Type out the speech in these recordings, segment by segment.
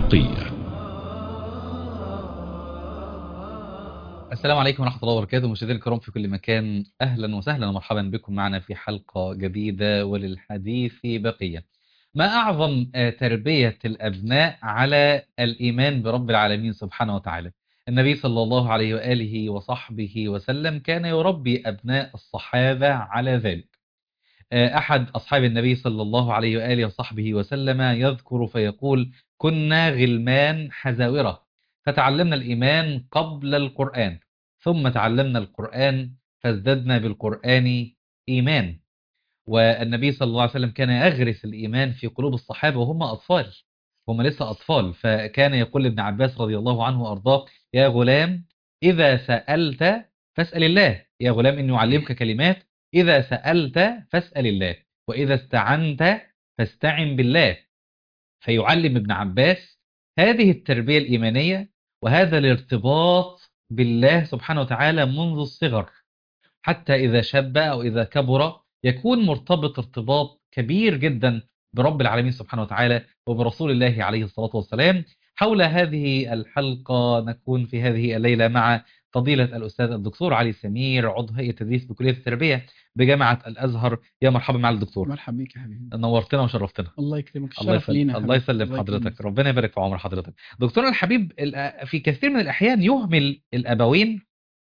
الحقية السلام عليكم ورحمة الله وبركاته مشاهدينا الكرام في كل مكان أهلا وسهلا ومرحبا بكم معنا في حلقة جديدة وللحديث بقية ما أعظم آه، تربية الأبناء على الإيمان برب العالمين سبحانه وتعالى النبي صلى الله عليه وآله وصحبه وسلم كان يربي أبناء الصحابة على ذلك آه، أحد أصحاب النبي صلى الله عليه وآله وصحبه وسلم يذكر فيقول كنا غلمان حزاورة فتعلمنا الإيمان قبل القرآن ثم تعلمنا القرآن فازددنا بالقرآن إيمان والنبي صلى الله عليه وسلم كان يغرس الإيمان في قلوب الصحابة وهم أطفال هم لسه أطفال فكان يقول لابن عباس رضي الله عنه وأرضاه يا غلام إذا سألت فاسأل الله يا غلام إني أعلمك كلمات إذا سألت فاسأل الله وإذا استعنت فاستعن بالله فيعلم ابن عباس هذه التربية الإيمانية وهذا الارتباط بالله سبحانه وتعالى منذ الصغر حتى إذا شاب أو إذا كبر يكون مرتبط ارتباط كبير جدا برب العالمين سبحانه وتعالى وبرسول الله عليه الصلاة والسلام حول هذه الحلقة نكون في هذه الليلة مع فضيلة الأستاذ الدكتور علي سمير عضو هيئة تدريس بكلية التربية بجامعة الأزهر يا مرحبا مع الدكتور مرحبا بك يا حبيبي نورتنا وشرفتنا الله يكرمك الله الشرف يسلم لينا يا الله حبيبي. يسلم حضرتك يكرمك. ربنا يبارك في عمر حضرتك دكتورنا الحبيب ال- في كثير من الأحيان يهمل الأبوين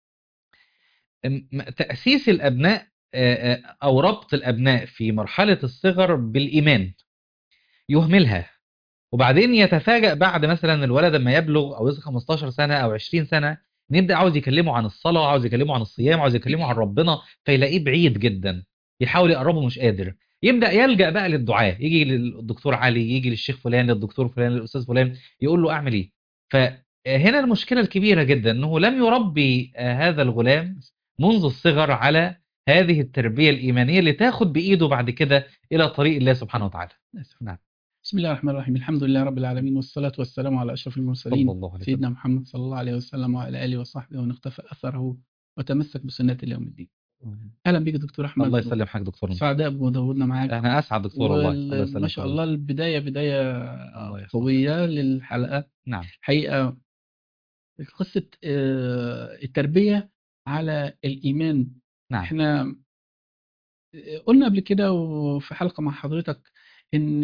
م- تأسيس الأبناء آه، آه، أو ربط الأبناء في مرحلة الصغر بالإيمان يهملها وبعدين يتفاجأ بعد مثلا الولد لما يبلغ أو يصل 15 سنة أو 20 سنة نبدأ عاوز يكلمه عن الصلاة عاوز يكلمه عن الصيام عاوز يكلمه عن ربنا فيلاقيه بعيد جدا يحاول يقربه مش قادر يبدأ يلجأ بقى للدعاء يجي للدكتور علي يجي للشيخ فلان للدكتور فلان للأستاذ فلان يقول له أعمل إيه فهنا المشكلة الكبيرة جدا أنه لم يربي آه، هذا الغلام منذ الصغر على هذه التربية الإيمانية اللي تاخد بإيده بعد كده إلى طريق الله سبحانه وتعالى نعم بسم الله الرحمن الرحيم الحمد لله رب العالمين والصلاة والسلام على أشرف صلى المرسلين الله عليه وسلم سيدنا محمد صلى الله عليه وسلم وعلى آله وصحبه ومن اقتفى أثره وتمسك بسنته اليوم الدين أهلا بك دكتور أحمد الله يسلم حضرتك دكتور سعداء بوجودنا معاك انا اسعد دكتور والله الله وال- يسلمك ما شاء والله. الله البداية بداية الله يحفظك. قوية للحلقة نعم حقيقة قصة آه، التربية على الإيمان نعم احنا قلنا قبل كده وفي حلقة مع حضرتك ان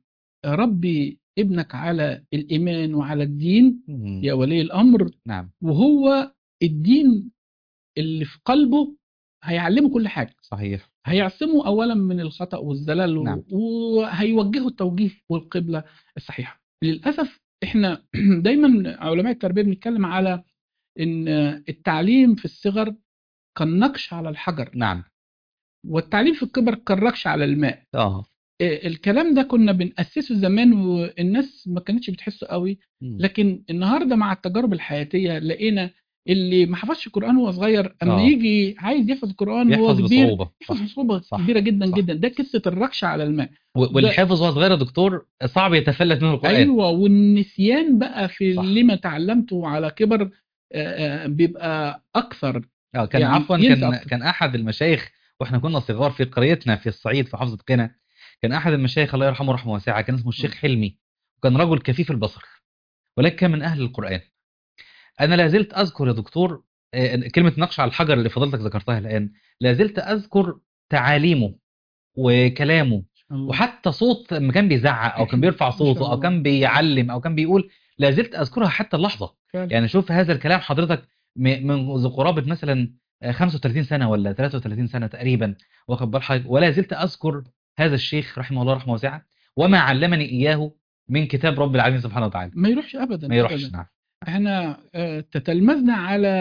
ربي ابنك على الإيمان وعلى الدين مم. يا ولي الأمر نعم وهو الدين اللي في قلبه هيعلمه كل حاجة صحيح هيعصمه أولا من الخطأ والزلل و- نعم. وهيوجهه التوجيه والقبلة الصحيحة للأسف احنا دايما علماء التربية بنتكلم على ان التعليم في الصغر كالنقش على الحجر نعم والتعليم في الكبر كالركش على الماء اه إيه، الكلام ده كنا بنأسسه زمان والناس ما كانتش بتحسه قوي مم. لكن النهارده مع التجارب الحياتيه لقينا اللي ما حفظش القرآن وهو صغير اما آه. يجي عايز يحفظ القرآن وهو يحفظ كبير بصعوبة يحفظ صح بصعوبة صح. كبيرة جدا صح. جدا ده قصة الركشة على الماء و- واللي حافظ وهو صغير يا دكتور صعب يتفلت منه القرآن ايوه والنسيان بقى في صح. اللي ما تعلمته على كبر آه، آه، بيبقى اكثر اه كان يعني عفوا ينسى كان أكتر. كان احد المشايخ واحنا كنا صغار في قريتنا في الصعيد في محافظة قنا كان احد المشايخ الله يرحمه رحمه واسعة كان اسمه الشيخ حلمي وكان رجل كفيف البصر ولكن كان من اهل القرآن انا لا زلت اذكر يا دكتور آه، كلمة نقش على الحجر اللي فضلتك ذكرتها الان لا زلت اذكر تعاليمه وكلامه وحتى صوت لما كان بيزعق او كان بيرفع ما شاء صوته او الله. كان بيعلم او كان بيقول لا زلت اذكرها حتى اللحظه فعلا. يعني شوف هذا الكلام حضرتك م- منذ قرابه مثلا آه، 35 سنه ولا 33 سنه تقريبا واخد بال حضرتك ولا زلت اذكر هذا الشيخ رحمه الله رحمه واسعه وما علمني اياه من كتاب رب العالمين سبحانه وتعالى ما يروحش ابدا ما يروحش أبداً. نعم احنا آه، تتلمذنا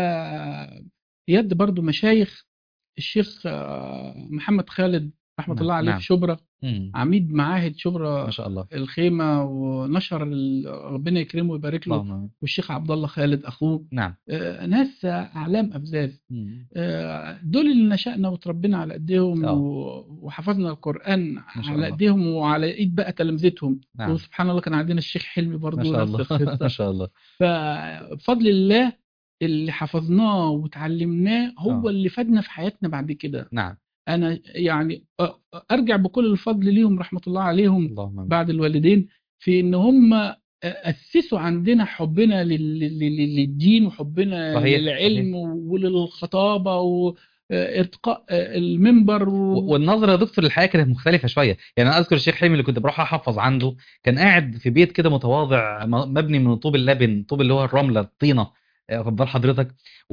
على يد برضو مشايخ الشيخ آه، محمد خالد رحمة نعم، الله عليه نعم. في شبرا مم. عميد معاهد شبرا ما شاء الله الخيمة ونشر ال- ربنا يكرمه ويبارك له اللهم والشيخ عبد الله خالد أخوه نعم آه، ناس أعلام أفزاز مم. آه، دول اللي نشأنا وتربينا على ايديهم آه. و- وحفظنا القرآن ما شاء على الله. ايديهم وعلى ايد بقى تلامذتهم نعم وسبحان الله كان عندنا الشيخ حلمي ما برضه شاء نفس الله القصة ما شاء الله فبفضل الله اللي حفظناه وتعلمناه هو آه. اللي فادنا في حياتنا بعد كده نعم انا يعني أ- ارجع بكل الفضل ليهم رحمه الله عليهم اللهم آمين. بعد الوالدين في ان هم اسسوا عندنا حبنا لل- لل- للدين وحبنا صحيح، للعلم وللخطابه وارتقاء المنبر و... و- والنظره يا دكتور للحياه كانت مختلفه شويه يعني انا اذكر الشيخ حلمي اللي كنت بروح احفظ عنده كان قاعد في بيت كده متواضع م- مبني من طوب اللبن طوب اللي هو الرمله الطينه آه، واخد بال حضرتك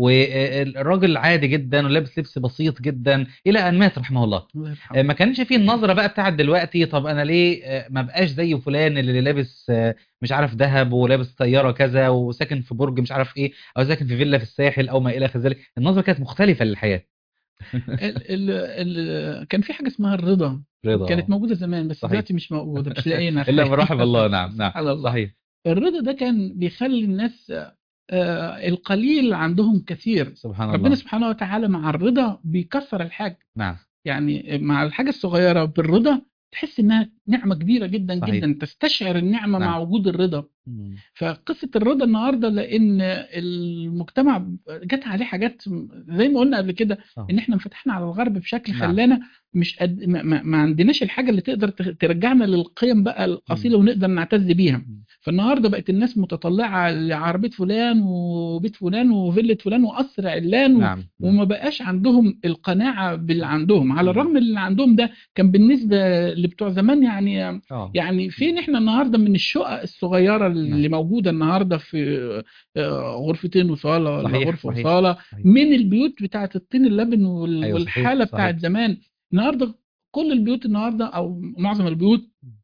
والراجل عادي جدا ولابس لبس بسيط جدا الى ان مات رحمه الله الله آه، يرحمه ما كانش فيه النظره بقى بتاعت دلوقتي طب انا ليه آه، ما بقاش زي فلان اللي لابس آه، مش عارف ذهب ولابس طياره كذا وساكن في برج مش عارف ايه او ساكن في فيلا في الساحل او ما الى ذلك النظره كانت مختلفه للحياه ال... ال... ال... كان في حاجه اسمها الرضا رضا كانت موجوده زمان بس صحيح. دلوقتي مش موجوده مش لاقينا الا من رحم الله نعم نعم سبحان الله. صحيح الرضا ده كان بيخلي الناس آه، القليل عندهم كثير سبحان الله ربنا سبحانه وتعالى مع الرضا بيكسر الحاجة نعم يعني مع الحاجة الصغيرة بالرضا تحس انها نعمة كبيرة جدا صحيح. جدا تستشعر النعمة نعم. مع وجود الرضا مم. فقصة الرضا النهاردة لان المجتمع جت عليه حاجات زي ما قلنا قبل كده آه. ان احنا انفتحنا على الغرب بشكل نعم. خلانا مش قد ما, ما, ما عندناش الحاجة اللي تقدر ترجعنا للقيم بقى الأصيلة ونقدر نعتز بيها مم. فالنهارده بقت الناس متطلعه لعربيه فلان وبيت فلان وفيله فلان وقصر علان و... نعم نعم. وما بقاش عندهم القناعه باللي عندهم على مم. الرغم من اللي عندهم ده كان بالنسبه لبتوع زمان يعني اه يعني فين احنا النهارده من الشقق الصغيره اللي نعم. موجوده النهارده في آه، غرفتين وصاله ولا صحيح، غرفه صحيح. وصاله صحيح. من البيوت بتاعه الطين اللبن وال... أيوة، صحيح، والحاله صحيح. بتاعه زمان النهارده كل البيوت النهارده او معظم البيوت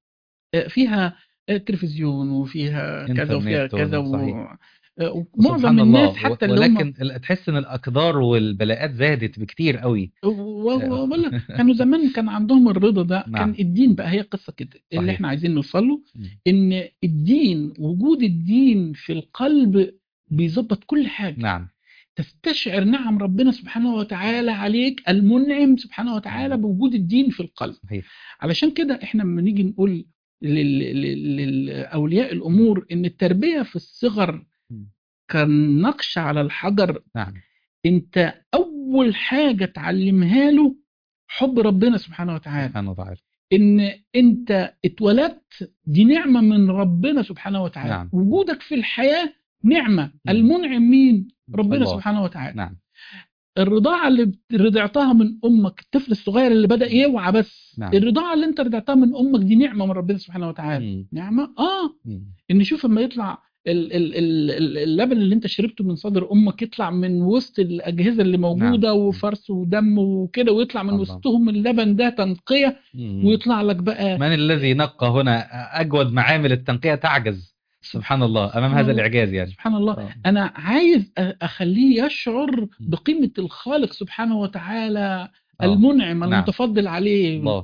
آه، فيها آه، تلفزيون وفيها كذا وفيها إنترنت كذا و... صحيح. آه، سبحان ومعظم الله الناس حتى اللي هم ولكن ال- تحس ان الاقدار والبلاءات زادت بكتير قوي و- و- وبقول لك كانوا زمان كان عندهم الرضا ده نعم. كان الدين بقى هي قصه كده اللي صحيح. احنا عايزين نوصل له مم. ان الدين وجود الدين في القلب بيظبط كل حاجه نعم تستشعر نعم ربنا سبحانه وتعالى عليك المنعم سبحانه وتعالى بوجود الدين في القلب صحيح علشان كده احنا لما نيجي نقول لل- لل- لأولياء الأمور إن التربية في الصغر مم. كان نقش على الحجر نعم أنت أول حاجة تعلمها له حب ربنا سبحانه وتعالى سبحانه وتعالى إن أنت اتولدت دي نعمة من ربنا سبحانه وتعالى نعم. وجودك في الحياة نعمة المنعم مين؟ ربنا الله. سبحانه وتعالى نعم الرضاعة اللي رضعتها من أمك الطفل الصغير اللي بدأ يوعى بس نعم. الرضاعة اللي أنت رضعتها من أمك دي نعمة من ربنا سبحانه وتعالى مم. نعمة آه مم. إن شوف لما يطلع ال- ال- ال- ال- اللبن اللي أنت شربته من صدر أمك يطلع من وسط الأجهزة اللي موجودة نعم. وفرس ودم وكده ويطلع من الله. وسطهم اللبن ده تنقية مم. ويطلع لك بقى من الذي نقى هنا اجود معامل التنقيه تعجز سبحان الله امام سبحان هذا الله. الاعجاز يعني سبحان الله آه. أنا عايز أ- أخليه يشعر بقيمة الخالق سبحانه وتعالى آه. المنعم نعم. المتفضل عليه الله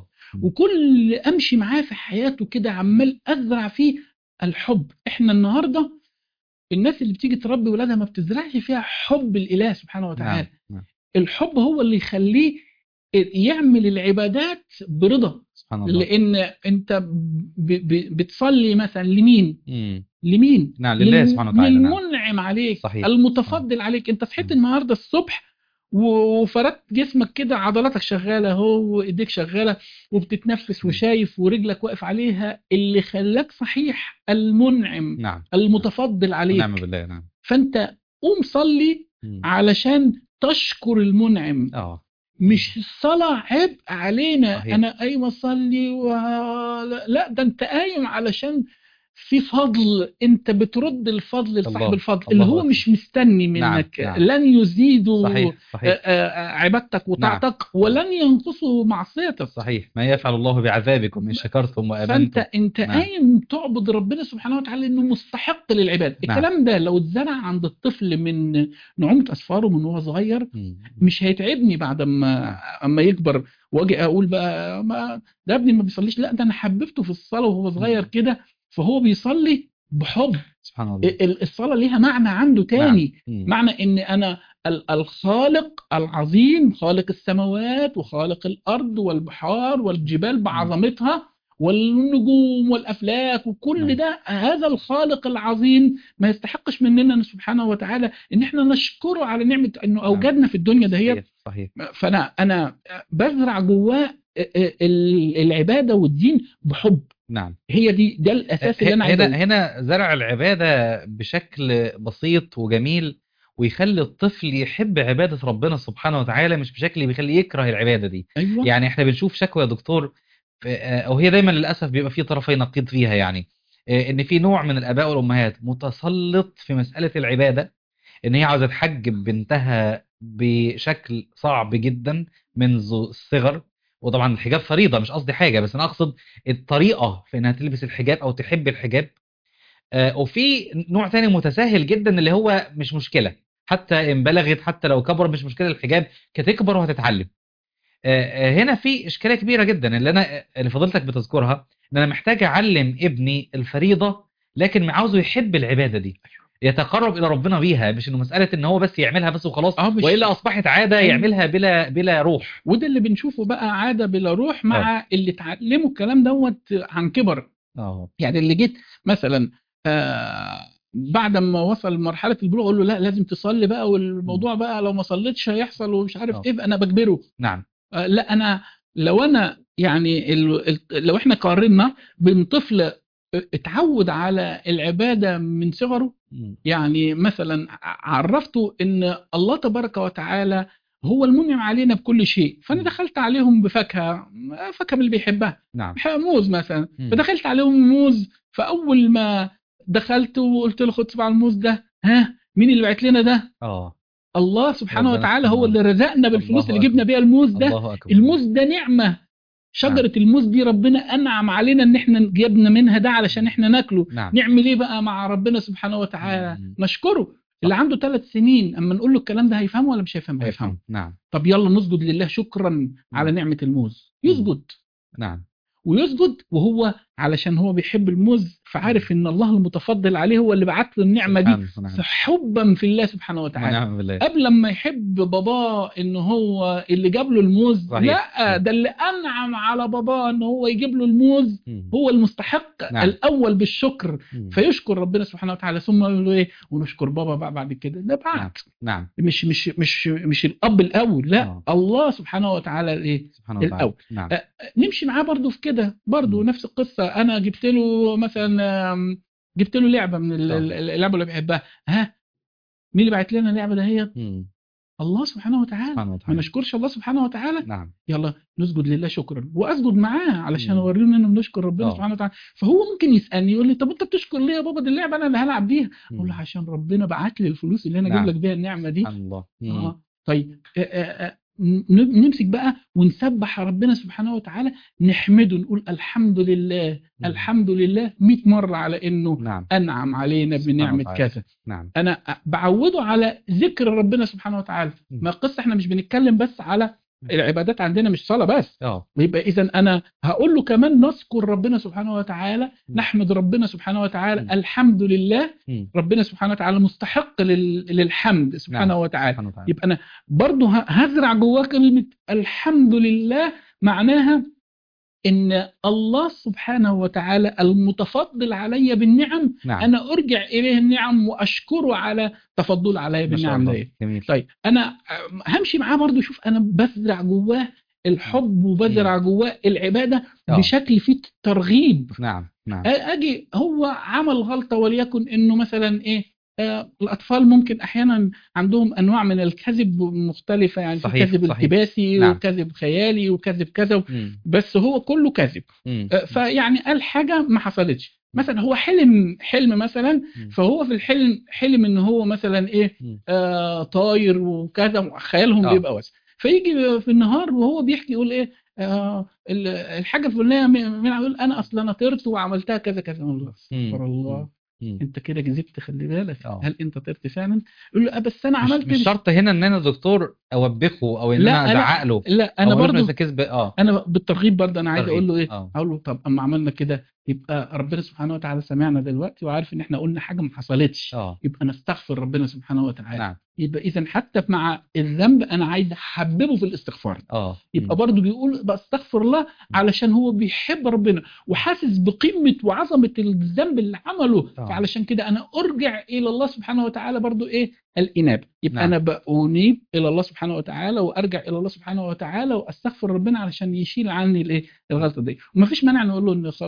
وكل امشي معاه في حياته كده عمال ازرع فيه الحب احنا النهارده الناس اللي بتيجي تربي ولادها ما بتزرعش فيها حب الاله سبحانه وتعالى نعم. نعم. الحب هو اللي يخليه يعمل العبادات برضا سبحان الله لان انت ب ب بتصلي مثلا لمين مم. لمين نعم لله لل- سبحانه وتعالى نعم للمنعم عليك صحيح. المتفضل عليك انت صحيت مم. النهارده الصبح و- وفردت جسمك كده عضلاتك شغاله اهو وايديك شغاله وبتتنفس مم. وشايف ورجلك واقف عليها اللي خلاك صحيح المنعم نعم المتفضل عليك ونعم بالله نعم فانت قوم صلي مم. علشان تشكر المنعم اه مش الصلاة عبء علينا صحيح. أنا قايم أصلي و... لا- لا ده أنت قايم علشان في فضل أنت بترد الفضل لصاحب الله. الفضل الله اللي هو أكبر. مش مستني نعم، منك نعم. لن يزيدوا صحيح آه، صحيح آه، عبادتك وطاعتك ولن ينقصوا معصيتك صحيح ما يفعل الله بعذابكم ان شكرتم فانت وامنتم انت نعم. قايم تعبد ربنا سبحانه وتعالى انه مستحق للعباده نعم. الكلام ده لو اتزرع عند الطفل من نعومه اصفاره من وهو صغير مم. مش هيتعبني بعد ما اما يكبر واجي اقول بقى ما ده ابني ما بيصليش لا ده انا حببته في الصلاه وهو صغير مم. كده فهو بيصلي بحب سبحان الله ال- الصلاه ليها معنى عنده تاني مم. معنى ان انا ال- الخالق العظيم خالق السماوات وخالق الارض والبحار والجبال بعظمتها والنجوم والافلاك وكل نعم. ده هذا الخالق العظيم ما يستحقش مننا سبحانه وتعالى ان احنا نشكره على نعمه انه اوجدنا في الدنيا دهيت صحيح صحيح فانا انا بزرع جواه ال- العباده والدين بحب نعم هي دي ده الاساس اللي انا عايز هنا أقوله. هنا زرع العبادة بشكل بسيط وجميل ويخلي الطفل يحب عبادة ربنا سبحانه وتعالى مش بشكل بيخليه يكره العبادة دي ايوه يعني احنا بنشوف شكوى يا دكتور في- آه، او هي دايما للاسف بيبقى في طرفي نقيض فيها يعني آه، ان في نوع من الاباء والامهات متسلط في مسألة العبادة ان هي عاوزة تحجب بنتها بشكل صعب جدا منذ الصغر وطبعا الحجاب فريضة مش قصدي حاجة بس انا اقصد الطريقة في انها تلبس الحجاب او تحب الحجاب آه، وفي نوع تاني متساهل جدا اللي هو مش مشكلة حتى ان بلغت حتى لو كبر مش مشكلة الحجاب كتكبر وهتتعلم آه، آه، هنا في إشكالية كبيرة جدا اللي أنا اللي فضلتك بتذكرها إن أنا محتاج أعلم ابني الفريضة لكن عاوزه يحب العبادة دي يتقرب إلى ربنا بيها مش إنه مسألة إن هو بس يعملها بس وخلاص اه مش وإلا أصبحت عادة أيوة. يعملها بلا بلا روح وده اللي بنشوفه بقى عاده بلا روح مع اللي اتعلموا الكلام دوت عن كبر اه يعني اللي جيت مثلا آه بعد ما وصل لمرحله البلوغ اقول له لا لازم تصلي بقى والموضوع بقى لو ما صليتش هيحصل ومش عارف آه. ايه انا بجبره نعم آه لا انا لو انا يعني ال... ال- لو احنا قارنا بين طفل اتعود على العباده من صغره مم. يعني مثلا ع- عرفته ان الله تبارك وتعالى هو المنعم علينا بكل شيء فانا مم. دخلت عليهم بفاكهه فاكهه من اللي بيحبها نعم بيحب موز مثلا مم. فدخلت عليهم موز فاول ما دخلت وقلت له خد سبع الموز ده ها مين اللي بعت لنا ده اه الله سبحانه ربنا وتعالى سبحانه هو اللي رزقنا بالفلوس الله اللي جبنا أكبر. بيها الموز ده الله أكبر الموز ده نعمه شجره الموز دي ربنا انعم علينا ان احنا جبنا منها ده علشان احنا ناكله نعم نعمل ايه بقى مع ربنا سبحانه وتعالى مم. نشكره اللي عنده ثلاث سنين اما نقول له الكلام ده هيفهمه ولا مش هيفهم هيفهمه هيفهم نعم طب يلا نسجد لله شكرا على نعمه الموز يسجد نعم ويسجد وهو علشان هو بيحب الموز فعارف ان الله المتفضل عليه هو اللي بعت له النعمه دي سبحانه نعم حبا في الله سبحانه وتعالى ونعم بالله قبل ما يحب باباه ان هو اللي جاب له الموز صحيح. لا ده اللي انعم على باباه ان هو يجيب له الموز مم. هو المستحق نعم. الاول بالشكر مم. فيشكر ربنا سبحانه وتعالى ثم يقول له ايه ونشكر بابا بقى بعد كده ده بعد نعم مش مش مش مش الاب الاول لا آه. الله سبحانه وتعالى ايه سبحانه وتعالى الأول. نعم أه، نمشي معاه برضو في كده برضو مم. نفس القصه انا جبت له مثلا آم، جبت له لعبه من ال- آه. ال- اللعبه اللي بيحبها ها مين اللي بعت لنا اللعبه دهيت مم. الله سبحانه وتعالى سبحانه ما وتعالى نشكرش الله سبحانه وتعالى نعم يلا نسجد لله شكرا واسجد معاه علشان مم. اوريه انه بنشكر ربنا آه. سبحانه وتعالى فهو ممكن يسالني يقول لي طب انت بتشكر ليه يا بابا دي اللعبه انا اللي هلعب بيها اقول له مم. عشان ربنا بعت لي الفلوس اللي انا اجيب نعم. لك بيها النعمه دي سبحان الله مم. اه طيب آه، آه، آه، ن- نمسك بقى ونسبح ربنا سبحانه وتعالى نحمده نقول الحمد لله مم. الحمد لله 100 مره على انه نعم انعم علينا سبحانه بنعمه وتعالى. كذا نعم انا بعوده على ذكر ربنا سبحانه وتعالى مم. ما القصه احنا مش بنتكلم بس على العبادات عندنا مش صلاه بس اه يبقى اذا انا هقول له كمان نذكر ربنا سبحانه وتعالى مم. نحمد ربنا سبحانه وتعالى مم. الحمد لله مم. ربنا سبحانه وتعالى مستحق لل- للحمد سبحانه نعم. وتعالى سبحانه وتعالى يبقى انا برضه ه- هزرع جواه كلمه الحمد لله معناها ان الله سبحانه وتعالى المتفضل علي بالنعم نعم انا ارجع اليه النعم واشكره على تفضل علي ما شاء بالنعم الله دي جميل طيب انا همشي معاه برضه شوف انا بزرع جواه الحب وبزرع جواه العباده آه. بشكل فيه ترغيب نعم نعم اجي هو عمل غلطه وليكن انه مثلا ايه آه الاطفال ممكن احيانا عندهم انواع من الكذب مختلفه يعني في صحيح، كذب صحيح. التباسي نعم. وكذب خيالي وكذب كذا مم. بس هو كله كذب مم. آه، فيعني قال حاجه ما حصلتش مثلا هو حلم حلم مثلا مم. فهو في الحلم حلم ان هو مثلا ايه مم. آه طاير وكذا خيالهم آه. بيبقى واسع فيجي في النهار وهو بيحكي يقول ايه آه ال- الحاجه الفلانيه مين مين يقول انا اصلا انا طرت وعملتها كذا كذا أقول له استغفر الله مم. انت كده كذبت خلي بالك آه. هل انت طرت فعلا يقول له آه بس انا مش, عملت مش شرط هنا ان انا دكتور اوبخه او ان لا، انا لا، ازعق له لا انا أو أقول له برضو إذا كذب اه انا بالترغيب برضه انا عايز ترغيب. اقول له ايه اه اقول له طب اما عملنا كده يبقى ربنا سبحانه وتعالى سمعنا دلوقتي وعارف ان احنا قلنا حاجه ما حصلتش اه يبقى نستغفر ربنا سبحانه وتعالى نعم يبقى اذا حتى مع الذنب انا عايز احببه في الاستغفار اه يبقى مم. برضه بيقول بستغفر الله علشان هو بيحب ربنا وحاسس بقيمه وعظمه الذنب اللي عمله آه. فعلشان كده انا ارجع الى الله سبحانه وتعالى برضه ايه الانابه يبقى نعم. انا بأنيب الى الله سبحانه وتعالى وارجع الى الله سبحانه وتعالى واستغفر ربنا علشان يشيل عني الايه الغلطه دي ومفيش مانع نقول له ان خلاص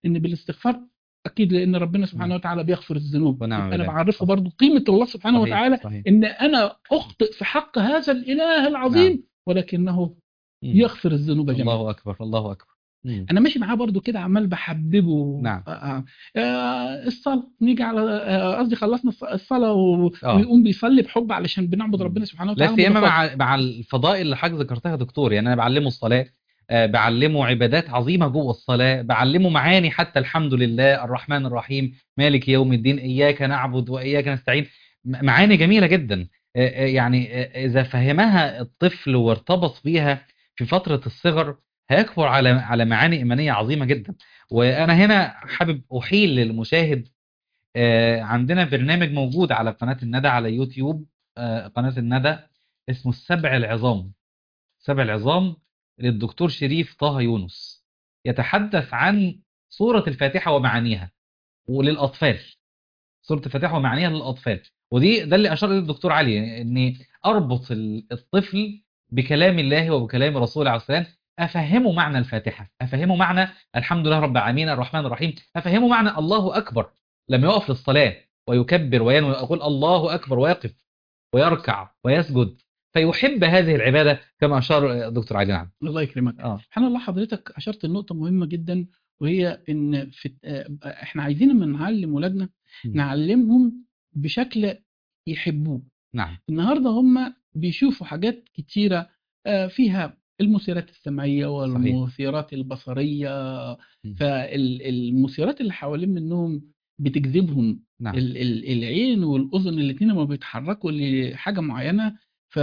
ان بالاستغفار اكيد لان ربنا سبحانه وتعالى بيغفر الذنوب ونعم انا بالله. بعرفه برضو قيمه الله سبحانه صحيح، وتعالى صحيح. ان انا اخطئ في حق هذا الاله العظيم نعم. ولكنه مم. يغفر الذنوب جميعا الله اكبر الله اكبر مم. انا ماشي معاه برضو كده عمال بحببه نعم. آه، آه، آه، الصلاه نيجي على آه، قصدي خلصنا الص- الصلاه و- آه. ويقوم بيصلي بحب علشان بنعبد مم. ربنا سبحانه لا وتعالى سيما ببساطة. مع مع الفضائل اللي حضرتك ذكرتها يا دكتور يعني انا بعلمه الصلاه آه، بعلمه عبادات عظيمه جوه الصلاه بعلمه معاني حتى الحمد لله الرحمن الرحيم مالك يوم الدين اياك نعبد واياك نستعين م- معاني جميله جدا آه، آه، يعني آه، اذا فهمها الطفل وارتبط بيها في فتره الصغر هيكبر على على معاني ايمانيه عظيمه جدا وانا هنا حابب احيل للمشاهد آه، عندنا برنامج موجود على قناه الندى على يوتيوب آه، قناه الندى اسمه السبع العظام سبع العظام للدكتور شريف طه يونس يتحدث عن سورة الفاتحة ومعانيها وللأطفال سورة الفاتحة ومعانيها للأطفال ودي ده اللي أشار إليه الدكتور علي إني أربط ال- الطفل بكلام الله وبكلام رسوله عليه السلام أفهمه معنى الفاتحة أفهمه معنى الحمد لله رب العالمين الرحمن الرحيم أفهمه معنى الله أكبر لما يقف للصلاة ويكبر وينوي ويقول الله أكبر ويقف ويركع ويسجد فيحب هذه العبادة كما أشار دكتور علي نعم الله يكرمك آه. سبحان الله حضرتك اشرت لنقطه مهمه جدا وهي ان في آه، احنا عايزين لما نعلم ولادنا مم. نعلمهم بشكل يحبوه نعم النهارده هم بيشوفوا حاجات كتيره آه، فيها المثيرات السمعيه والمثيرات البصريه مم. فالمثيرات اللي حوالين منهم بتجذبهم نعم ال- ال- العين والاذن الاثنين لما بيتحركوا لحاجه معينه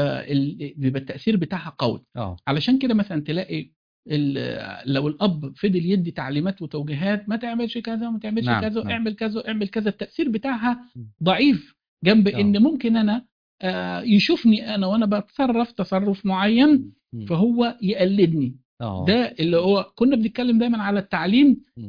فبيبقى التاثير بتاعها قوي اه علشان كده مثلا تلاقي ال- لو الاب فضل يدي تعليمات وتوجيهات ما تعملش كذا وما تعملش نعم، كذا نعم. اعمل كذا اعمل كذا التاثير بتاعها م. ضعيف جنب آه. ان ممكن انا آه، يشوفني انا وانا بتصرف تصرف معين مم. فهو يقلدني اه ده اللي هو كنا بنتكلم دايما على التعليم مم.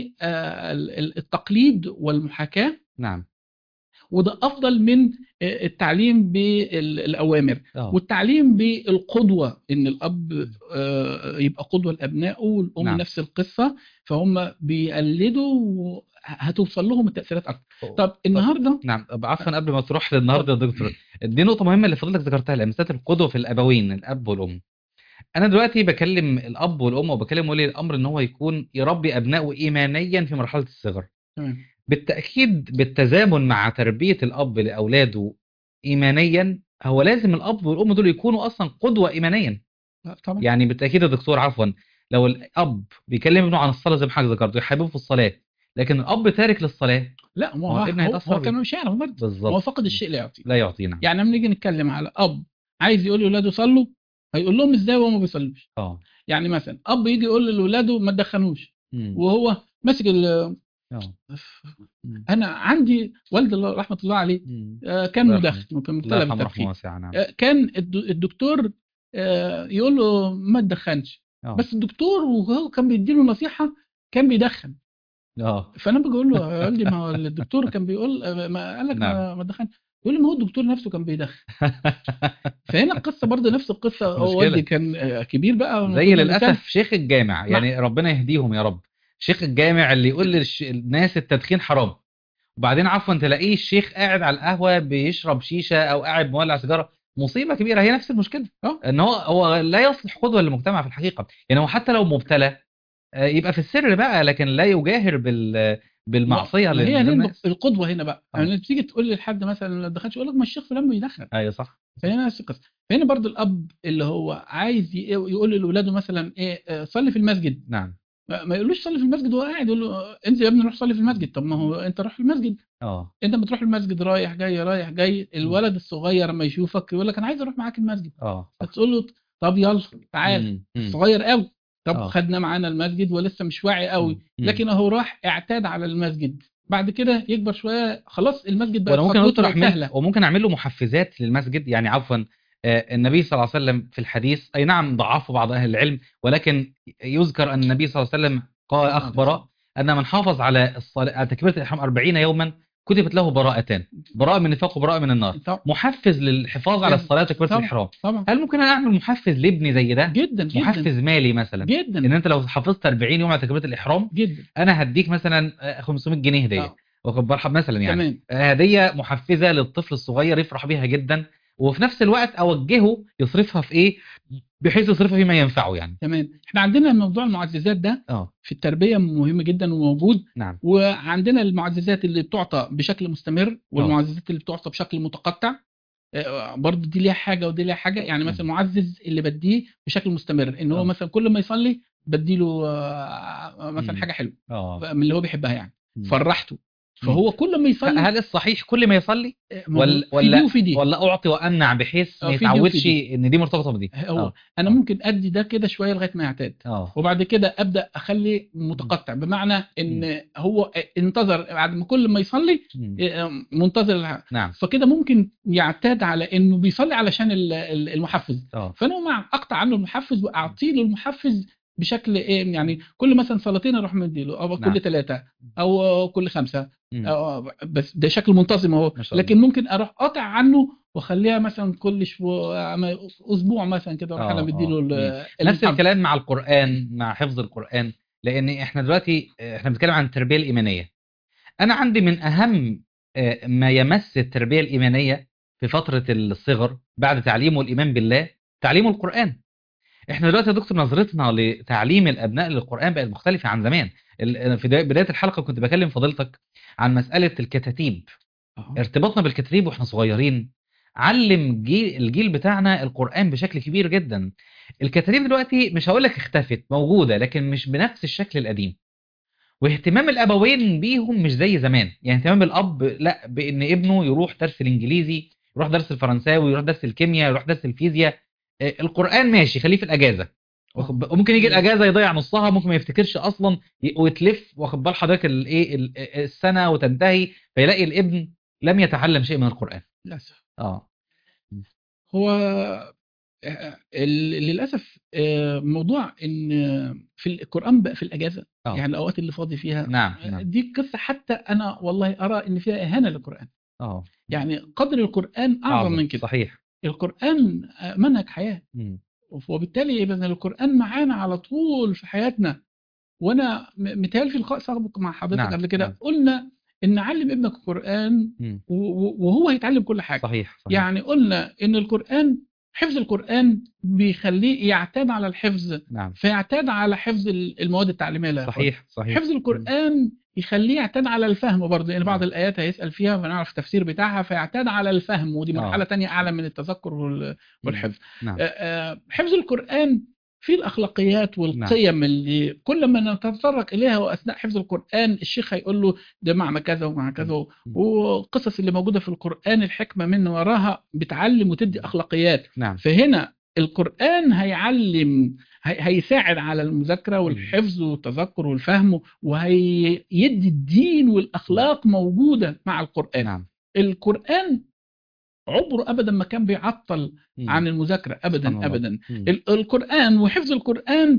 بالتقليد والمحاكاه نعم وده افضل من آه، التعليم بالاوامر اه والتعليم بالقدوة إن الأب آه، يبقى قدوة لأبنائه والأم نعم. نفس القصة فهم بيقلدوا هتوصل لهم التأثيرات أكتر طب النهاردة نعم طب عفوا قبل ما تروح للنهارده يا دكتور دي نقطة مهمة اللي فضلتك ذكرتها لمسات القدوة في الأبوين الأب والأم أنا دلوقتي بكلم الأب والأم وبكلم ولي الأمر إن هو يكون يربي أبنائه إيمانيا في مرحلة الصغر تمام بالتأكيد بالتزامن مع تربية الأب لأولاده إيمانيا هو لازم الأب والأم دول يكونوا أصلا قدوة إيمانيا لا طبعا يعني بالتأكيد يا دكتور عفوا لو الأب بيكلم ابنه عن الصلاة زي ما حضرتك ذكرت يحببه في الصلاة لكن الأب تارك للصلاة لا ما هو هو ابنه هو, هيتأثر هو بيه. كان مش يعرف برضه هو بالظبط فقد الشيء لا يعطيه لا يعطينا يعني لما نيجي نتكلم على أب عايز يقول لأولاده صلوا هيقول لهم إزاي وهم ما بيصلوش اه يعني مثلا أب يجي يقول لأولاده ما تدخنوش مم. وهو ماسك ال- اه مم. أنا عندي والد الله رحمة الله عليه مم. آه، كان الله يرحمه. مدخن وكان الله مبتلى يرحمه رحمه بالتدخين واسعة نعم آه، كان الد- الدكتور آه، يقول له ما تدخنش اه بس الدكتور وهو كان بيديله نصيحه كان بيدخن اه فانا باجي اقول له يا والدي ما هو الدكتور كان بيقول آه، ما قال لك نعم. ما ما تدخنش يقول لي ما هو الدكتور نفسه كان بيدخن فهنا القصه برضه نفس القصه هو مشكلة. والدي كان آه، كبير بقى زي المفروض إنه كان- للأسف شيخ الجامع يعني ربنا يهديهم يا رب شيخ الجامع اللي يقول للش- للناس التدخين حرام وبعدين عفوا تلاقيه الشيخ قاعد على القهوة بيشرب شيشة أو قاعد مولع سيجارة مصيبة كبيرة هي نفس المشكلة اه ان هو هو لا يصلح قدوة للمجتمع في الحقيقة يعني هو حتى لو مبتلى آه، يبقى في السر بقى لكن لا يجاهر بال بالمعصية ما هي دي للناس القدوه هنا بقى آه. يعني تيجي تقول لحد مثلا ما تدخنش يقول لك ما الشيخ فلان بيدخن ايوه صح فهنا نفس القصه فهنا برضو الاب اللي هو عايز ي- يقول لاولاده مثلا ايه آه، صلي في المسجد نعم ما ما يقولوش صلي في المسجد وهو قاعد يقول له آه، انزل يا ابني روح صلي في المسجد طب ما هو انت روح المسجد اه انت بتروح المسجد رايح جاي رايح جاي الولد الصغير لما يشوفك يقول لك انا عايز اروح معاك المسجد اه صح. فتقول له طب يلا تعال مم، مم. صغير قوي طب آه. خدنا معانا المسجد ولسه مش واعي قوي مم. لكن اهو راح اعتاد على المسجد بعد كده يكبر شويه خلاص المسجد بقى وانا ممكن خطوته ادخل بقت اعمل سهله وممكن اعمل له محفزات للمسجد يعني عفوا آه، النبي صلى الله عليه وسلم في الحديث اي نعم ضعفه بعض اهل العلم ولكن يذكر ان النبي صلى الله عليه وسلم قال اخبر ان من حافظ على الصلاة تكبيره الاحرام 40 يوما كتبت له براءتان براءة من النفاق وبراءة من النار طبعا محفز للحفاظ على الصلاة وتكبيرة طبعا. الإحرام طبعا هل ممكن أنا أعمل محفز لابني زي ده جدا جدا محفز مالي مثلا جدا ان انت لو حفظت 40 يوم على تكبيره الاحرام جدا انا هديك مثلا آه، 500 جنيه هديه آه. واخد بالك مثلا يعني تمام آه، هديه محفزه للطفل الصغير يفرح بيها جدا وفي نفس الوقت اوجهه يصرفها في ايه بحيث يصرفها فيما ينفعه يعني تمام احنا عندنا موضوع المعززات ده اه في التربيه مهم جدا وموجود نعم وعندنا المعززات اللي بتعطى بشكل مستمر والمعززات اللي بتعطى بشكل متقطع آه، برضه دي ليها حاجه ودي ليها حاجه يعني مثلا معزز اللي بديه بشكل مستمر ان هو آه. مثلا كل ما يصلي بديله آه، مثلا مم. حاجه حلوه اه من اللي هو بيحبها يعني مم. فرحته فهو كل ما يصلي هل الصحيح كل ما يصلي آه، ما هو ولا- في ولا- دي وفي دي ولا اعطي وامنع بحيث آه، ما في دي وفي يتعودش دي. ان دي مرتبطه بدي هو آه. انا آه. ممكن ادي ده كده شويه لغايه ما يعتاد اه وبعد كده ابدا اخلي متقطع بمعنى ان هو انتظر بعد ما كل ما يصلي مم. آه، منتظر الع- نعم فكده ممكن يعتاد على انه بيصلي علشان ال- ال- المحفز اه فانا مع اقطع عنه المحفز واعطي له المحفز بشكل ايه يعني كل مثلا صلاتين اروح مديله او نعم. كل ثلاثه او كل خمسه مم. أو بس ده شكل منتظم اهو ما شاء الله. لكن ممكن اروح قاطع عنه واخليها مثلا كل اسبوع اسبوع مثلا كده اروح آه، انا آه. مديله ال- نفس المحفز. الكلام مع القرآن مع حفظ القرآن لأن احنا دلوقتي آه، احنا بنتكلم عن التربية الإيمانية أنا عندي من أهم آه، ما يمس التربية الإيمانية في فترة الصغر بعد تعليمه الإيمان بالله تعليمه القرآن احنا دلوقتي يا دكتور نظرتنا لتعليم الأبناء للقرآن بقت مختلفة عن زمان ال- في بداية الحلقة كنت بكلم فضيلتك عن مسألة الكتاتيب آه. ارتباطنا بالكتاتيب واحنا صغيرين علم جيل الجيل بتاعنا القرآن بشكل كبير جدا الكتاتيب دلوقتي مش هقول لك اختفت موجودة لكن مش بنفس الشكل القديم واهتمام الابوين بيهم مش زي زمان يعني اهتمام الاب لا بان ابنه يروح درس الانجليزي يروح درس الفرنساوي يروح درس الكيمياء يروح درس الفيزياء آه، القرآن ماشي خليه في الاجازة واخد بال- وممكن يجي الاجازه يضيع نصها ممكن ما يفتكرش اصلا ي- وتلف واخد بال حضرتك الايه ال- السنه وتنتهي فيلاقي الابن لم يتعلم شيء من القران للاسف اه هو آه، ال- للاسف آه، موضوع ان آه، في القران بقى في الاجازه آه. يعني الاوقات اللي فاضي فيها نعم آه، نعم دي قصه حتى انا والله ارى ان فيها اهانه للقران اه يعني قدر القران اعظم من كده صحيح القران آه، منهج حياه مم. وبالتالي يبقى القرآن معانا على طول في حياتنا وانا م- متهيألي في لقاء سابق مع حضرتك نعم، قبل كده نعم. قلنا ان علم ابنك القرآن مم. و- و- وهو هيتعلم كل حاجة صحيح صحيح يعني قلنا ان القرآن حفظ القرآن بيخليه يعتاد على الحفظ نعم فيعتاد على حفظ ال- المواد التعليمية اللي هياخدها. صحيح صحيح حفظ القرآن يخليه يعتاد على الفهم برضه لان بعض نعم. الايات هيسال فيها فنعرف التفسير بتاعها فيعتاد على الفهم ودي آه. مرحله تانية اعلى من التذكر وال- والحفظ نعم آه، آه، حفظ القرآن في الأخلاقيات والقيم اللي كل ما نتطرق إليها وأثناء حفظ القرآن الشيخ هيقول له ده معنى كذا ومعنى كذا و- والقصص اللي موجودة في القرآن الحكمة من وراها بتعلم وتدي أخلاقيات نعم فهنا القرآن هيعلم هي- هيساعد على المذاكرة والحفظ والتذكر والفهم وهيدي الدين والأخلاق موجودة مع القرآن نعم القرآن عمره أبدا ما كان بيعطل مم. عن المذاكرة سبحان أبدا الله. أبدا مم. ال- القرآن وحفظ القرآن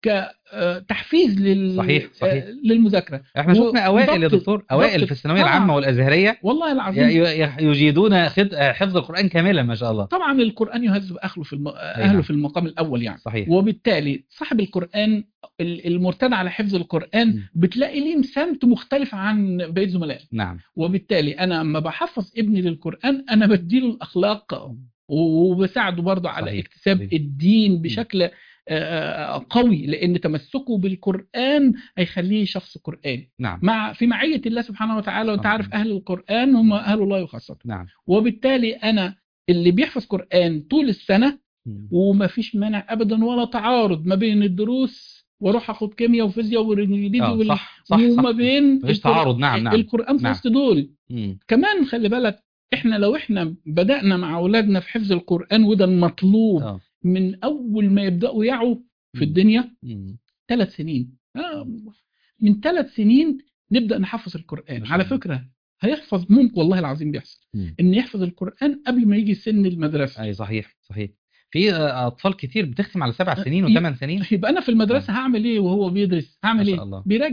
كتحفيز لل... صحيح، صحيح. آه، للمذاكرة احنا و- شفنا اوائل يا ضبط- دكتور اوائل ضبط- في الثانويه طبعاً. العامه والازهريه والله ي- العظيم ي- يجيدون خد- حفظ القران كاملا ما شاء الله طبعا القرآن يهذب أهله في الم... أهله نعم. في المقام الأول يعني صحيح وبالتالي صاحب القرآن ال- المرتد على حفظ القرآن مم. بتلاقي ليه سمت مختلف عن بقية زملائه نعم وبالتالي أنا لما بحفظ ابني للقرآن أنا بديله الأخلاق وبساعده برضه على صحيح، اكتساب صحيح. الدين بشكل آه، قوي لان تمسكه بالقران هيخليه شخص قراني نعم مع في معيه الله سبحانه وتعالى وانت سبحان عارف الله. اهل القران هم اهل الله وخاصته نعم وبالتالي انا اللي بيحفظ قران طول السنه مم. وما فيش مانع ابدا ولا تعارض ما بين الدروس واروح اخد كيمياء وفيزياء وانجليزي آه، وال- صح صح وما صح بين مفيش القر- تعارض نعم نعم القران في نعم. وسط دول مم. كمان خلي بالك احنا لو احنا بدأنا مع اولادنا في حفظ القرآن وده المطلوب اه من اول ما يبدأوا يعوا في مم. الدنيا مم. ثلاث سنين آه، من ثلاث سنين نبدأ نحفظ القرآن ما شاء على الله. فكرة هيحفظ ممكن والله العظيم بيحصل مم. ان يحفظ القرآن قبل ما يجي سن المدرسة اي صحيح صحيح في آه، اطفال كتير بتختم على سبع سنين ي- وثمان سنين يبقى انا في المدرسة هعمل ايه وهو بيدرس ما هعمل شاء ايه الله. بيراجع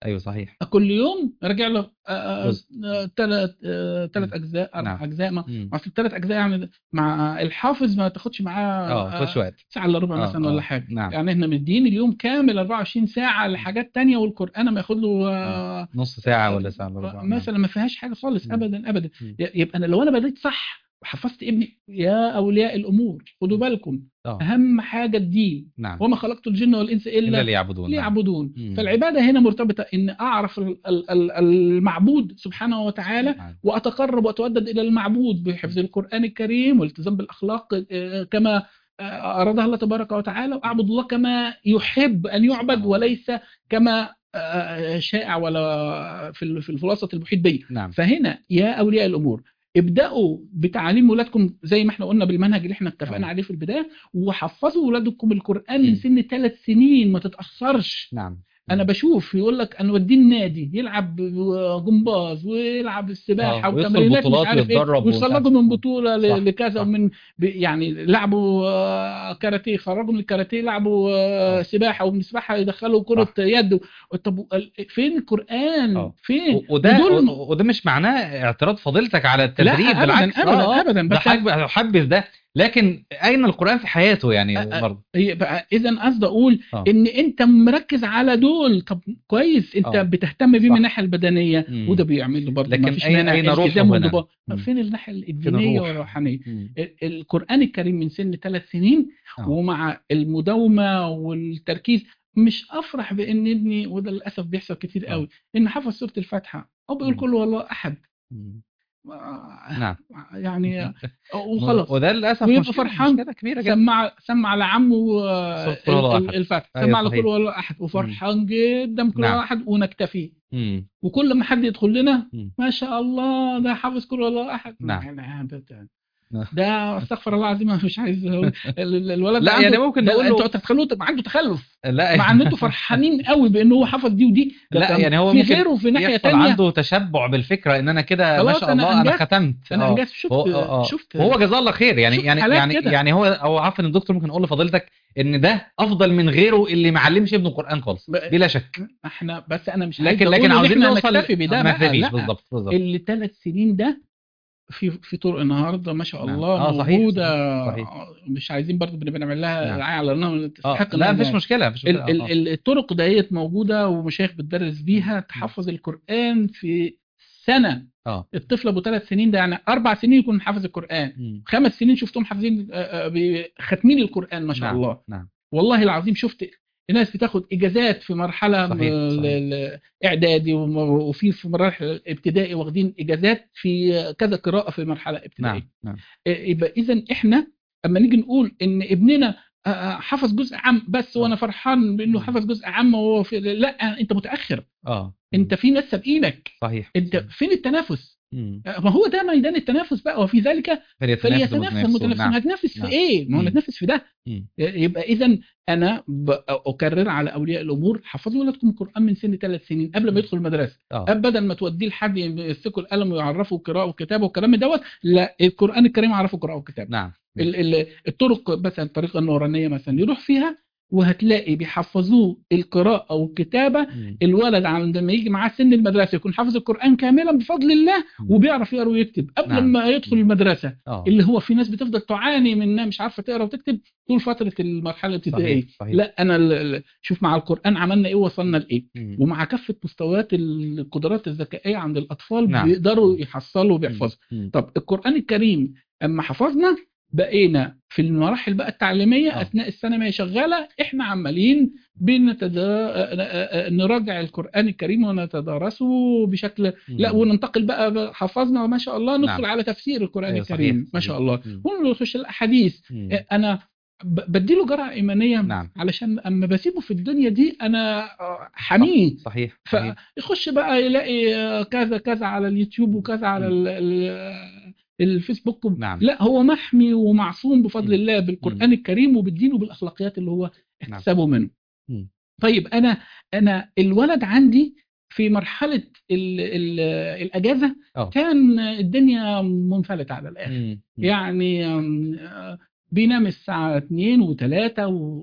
ايوه صحيح كل يوم راجع له جزء. ثلاث ثلاث مم. اجزاء اربع نعم. اجزاء ما مم. اصل الثلاث اجزاء يعني مع الحافظ ما تاخدش معاه اه خش وقت ساعه الا ربع آه، مثلا آه. ولا حاجه نعم. يعني احنا مدين اليوم كامل 24 ساعه لحاجات تانية والقران ما ياخد له آه، نص ساعه ولا ساعه الا ربع نعم. مثلا ما فيهاش حاجه خالص مم. ابدا ابدا مم. ي- يبقى انا لو انا بديت صح وحفظت ابني يا اولياء الامور خدوا بالكم اه اهم حاجه الدين نعم وما خلقت الجن والانس الا الا ليعبدون نعم. ليعبدون مم. فالعباده هنا مرتبطه ان اعرف ال- ال- ال- المعبود سبحانه وتعالى نعم. واتقرب واتودد الى المعبود بحفظ القران الكريم والالتزام بالاخلاق آه، كما آه، ارادها الله تبارك وتعالى واعبد الله كما يحب ان يعبد سبحان الله. وليس كما آه، شائع ولا في ال- في الوسط المحيط بي نعم فهنا يا اولياء الامور ابداوا بتعليم ولادكم زي ما احنا قلنا بالمنهج اللي احنا اتفقنا آه. عليه في البدايه وحفظوا ولادكم القران من مم. سن ثلاث سنين ما تتاخرش نعم انا بشوف يقول لك انا وديه النادي يلعب جمباز ويلعب السباحه آه، ويدخل وتمرينات مش بطولات عارف ايه ويتدرب ويخرجوا ومش من عارف. بطوله صح، ل- لكذا صح. ومن ب- يعني لعبوا آه، كاراتيه خرجوا من الكاراتيه لعبوا آه، آه. سباحه ومن السباحه يدخلوا كره صح. يد طب فين القران آه. فين و- وده ودول- و- وده مش معناه اعتراض فضيلتك على التدريب لا بالعكس ابدا ابدا آه، ابدا ده بس حب- حبذ ده لكن اين القران في حياته يعني أ- أ- برضه اذا قصدي اقول آه. ان انت مركز على دول طب كويس انت آه. بتهتم بيه من صح. الناحيه البدنيه مم. وده بيعمل له برضه لكن ما فيش أين- مانع أين روحه التزام هنا؟ وانضباط مم. فين الناحيه الدينيه الروح؟ والروحانيه مم. ال- القران الكريم من سن ثلاث سنين آه. ومع المداومه والتركيز مش افرح بان ابني وده للاسف بيحصل كتير آه. قوي ان حفظ سوره الفاتحه او بيقول مم. كل والله احد مم. آه، نعم يعني وخلاص وده للاسف ويبقى مشكلة- فرحان مشكلة كبيره جدا سمع سمع لعمه آه، سورة قل هو ال- أحد. الفتح أيوة سمع له صحيح. كل والله احد وفرحان جدا بكل نعم. والله احد ونكتفي مم. وكل ما حد يدخل لنا مم. ما شاء الله ده حافظ كل والله احد نعم. يعني ده- ده- نعم. ده استغفر الله العظيم أنا مش عايز ال- ال- الولد لا، ده عنده- يعني ممكن ده نقول له- انتوا تتخيلوا تبقى عنده تخلف لا مع ان انتوا فرحانين قوي بان هو حفظ دي ودي ده لا كان يعني هو في ممكن غيره في ناحيه يحصل ثانيه عنده تشبع بالفكره ان انا كده ما خلاص شاء أنا الله انا أنجزت. ختمت انا آه. انجزت شفت هو آه، آه. شفت وهو جزاه الله خير يعني شفت يعني حالات يعني كده. يعني هو هو عارف ان الدكتور ممكن اقول لفضيلتك ان ده افضل من غيره اللي ما علمش ابنه القران خالص ب- بلا شك احنا بس انا مش لكن عايز لكن أقول إن عاوزين إحنا نوصل نكتفي بده ما بقى تبيش لا بالظبط بالظبط اللي ثلاث سنين ده في في طرق النهارده ما شاء نعم. الله آه، صحيح، موجوده صحيح. مش عايزين برضه بنبقى نعمل لها نعم. رعايه على انها اه تستحق لا إنها مفيش يعني. مشكله مفيش ال- مشكله ال- آه. ال- الطرق ديت موجوده ومشايخ بتدرس بيها تحفظ القران في سنه اه الطفل ابو ثلاث سنين ده يعني اربع سنين يكون حافظ القران مم. خمس سنين شفتهم حافظين آه، آه، ب- ختمين القران ما شاء نعم. الله نعم والله العظيم شفت ناس بتاخد اجازات في مرحله صحيح، م- صحيح. ال- ال- اعدادي وم- وفي في مراحل ابتدائي واخدين اجازات في كذا قراءه في مرحله ابتدائيه نعم نعم إيه، يبقى اذا احنا اما نيجي نقول ان ابننا آه، آه، حفظ جزء عام بس آه. وانا فرحان بانه مم. حفظ جزء عام وهو في لا انت متاخر اه انت في ناس سابقينك صحيح انت صحيح. فين التنافس مم. آه، ما هو ده ميدان التنافس بقى وفي ذلك فليتنافس فليتنافس المتنافسون. المتنافسون نعم هتنافس في نعم. ايه ما هو مم. هنتنافس في ده مم. يبقى اذا انا ب- اكرر على اولياء الامور حفظوا ولادكم القران من سن ثلاث سنين قبل ما يدخل المدرسه اه أب بدل ما توديه لحد يمسكوا القلم ويعرفوا قراءه وكتابه والكلام من دوت لا القران الكريم يعرفوا قراءه وكتابه نعم ال- ال- الطرق مثلا الطريقه النورانيه مثلا يروح فيها وهتلاقي بيحفظوه القراءه والكتابه مم. الولد عندما يجي معاه سن المدرسه يكون حافظ القران كاملا بفضل الله وبيعرف يقرا ويكتب قبل نعم. ما يدخل المدرسه اه اللي هو في ناس بتفضل تعاني من انها مش عارفه تقرا وتكتب طول فتره المرحله الابتدائيه صحيح صحيح لا انا ال- ال- شوف مع القران عملنا ايه وصلنا لايه مم. ومع كافه مستويات القدرات الذكائيه عند الاطفال نعم. بيقدروا يحصلوا وبيحفظوا مم. طب القران الكريم اما حفظنا بقينا في المراحل بقى التعليميه آه. اثناء السنه ما هي شغاله احنا عمالين بنتدا... نراجع القران الكريم ونتدارسه بشكل لا مم. وننتقل بقى حفظنا ما شاء الله ندخل نعم. على تفسير القران أيوة، صحيح، الكريم ما صحيح. شاء الله مم. ونخش الاحاديث مم. انا ب- بديله جرعه ايمانيه نعم. علشان اما بسيبه في الدنيا دي انا آه، حميه صحيح صحيح فيخش بقى يلاقي آه، كذا كذا على اليوتيوب وكذا على مم. ال- ال- الفيسبوك نعم. لا هو محمي ومعصوم بفضل مم. الله بالقران الكريم وبالدين وبالاخلاقيات اللي هو نعم. اكتسبه منه مم. طيب انا انا الولد عندي في مرحله ال ال الاجازه اه كان الدنيا منفلته على الاخر مم. مم. يعني آم، آه، بينام الساعه 2 و3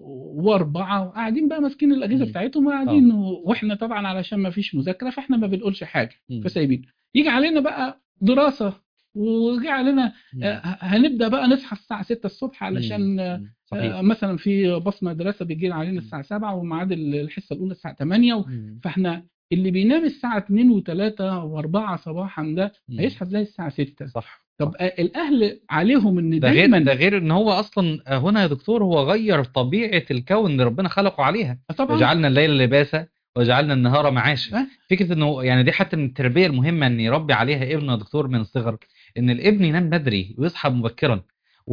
و4 وقاعدين بقى ماسكين الاجهزه مم. بتاعتهم وقاعدين و- واحنا طبعا علشان ما فيش مذاكره فاحنا ما بنقولش حاجه مم. فسايبين يجي علينا بقى دراسه ويجي علينا مم. آه، هنبدا بقى نصحى الساعه 6 الصبح علشان آه، مم. صحيح آه، مثلا في باص مدرسه بيجي علينا الساعه 7 وميعاد الحصه الاولى الساعه 8 و... مم. فاحنا اللي بينام الساعه 2 و3 و4 صباحا ده مم. هيصحى تلاقي الساعه 6 صح طب آه، الاهل عليهم ان ده غير دايما ده غير ان هو اصلا هنا يا دكتور هو غير طبيعه الكون اللي ربنا خلقه عليها طبعا وجعلنا الليل لباسا وجعلنا النهار معاشا أه. فكره انه يعني دي حتى من التربيه المهمه ان يربي عليها ابنه يا دكتور من الصغر ان الابن ينام بدري ويصحى مبكرا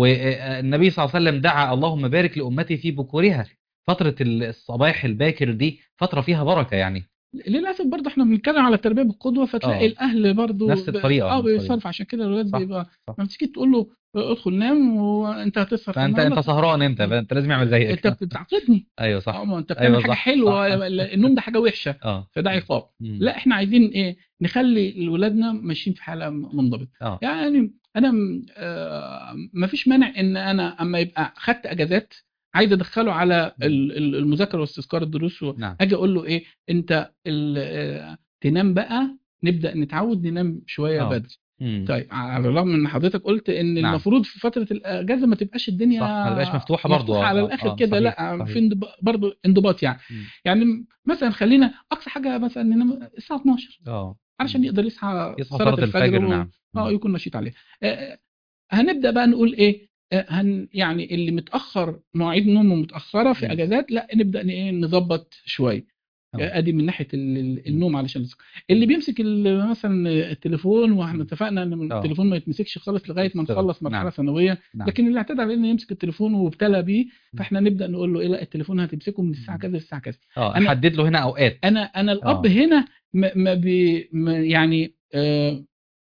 والنبي صلى الله عليه وسلم دعا اللهم بارك لامتي في بكورها فتره الصباح الباكر دي فتره فيها بركه يعني للاسف برضه احنا بنتكلم على التربيه بالقدوه فتلاقي آه. الاهل برضه نفس الطريقة، اه نفس الطريقة. بيصرف عشان كده الولاد صح، بيبقى صح. ما تيجي تقول له ادخل نام وانت هتسهر في فانت النهار، انت سهران انت فانت لازم يعمل زيك انت بتعاقدني ايوه صح اه ما انت بتعمل أيوة حاجه صح، حلوه صح. النوم ده حاجه وحشه اه فده عقاب مم. لا احنا عايزين ايه نخلي ولادنا ماشيين في حاله منضبطه اه يعني انا م- آه، ما فيش مانع ان انا اما يبقى خدت اجازات عايز ادخله على ال- ال- المذاكره واستذكار الدروس نعم اجي اقول له ايه انت ال- آه، تنام بقى نبدا نتعود ننام شويه آه. بدري مم. طيب على الرغم ان حضرتك قلت ان نعم. المفروض في فتره الاجازه ما تبقاش الدنيا صح، ما تبقاش مفتوحة برضو. مفتوحة آه، على آه، الاخر آه، كده صحيح، لا صحيح. في انضب- برضو انضباط يعني مم. يعني مثلا خلينا اقصى حاجه مثلا ننام الساعه 12 اه علشان يقدر يصحى يصحى صلاة فرض الفجر و- نعم اه يكون نشيط عليه آه، هنبدا بقى نقول ايه آه، هن يعني اللي متاخر مواعيد نومه متاخره في مم. اجازات لا نبدا ن- ايه نظبط شويه آه. آه، ادي من ناحيه ال- ال- النوم علشان الصحة. اللي بيمسك ال- مثلا التليفون واحنا اتفقنا ان آه. التليفون ما يتمسكش خالص لغايه ما يشتغل. نخلص مرحله نعم. ثانويه نعم لكن اللي اعتدى على انه يمسك التليفون وابتلى بيه فاحنا نبدا نقول له ايه لا التليفون هتمسكه من الساعه مم. كذا للساعه كذا اه أنا- احدد له هنا اوقات انا انا الاب آه. هنا ما ما بي ما يعني آه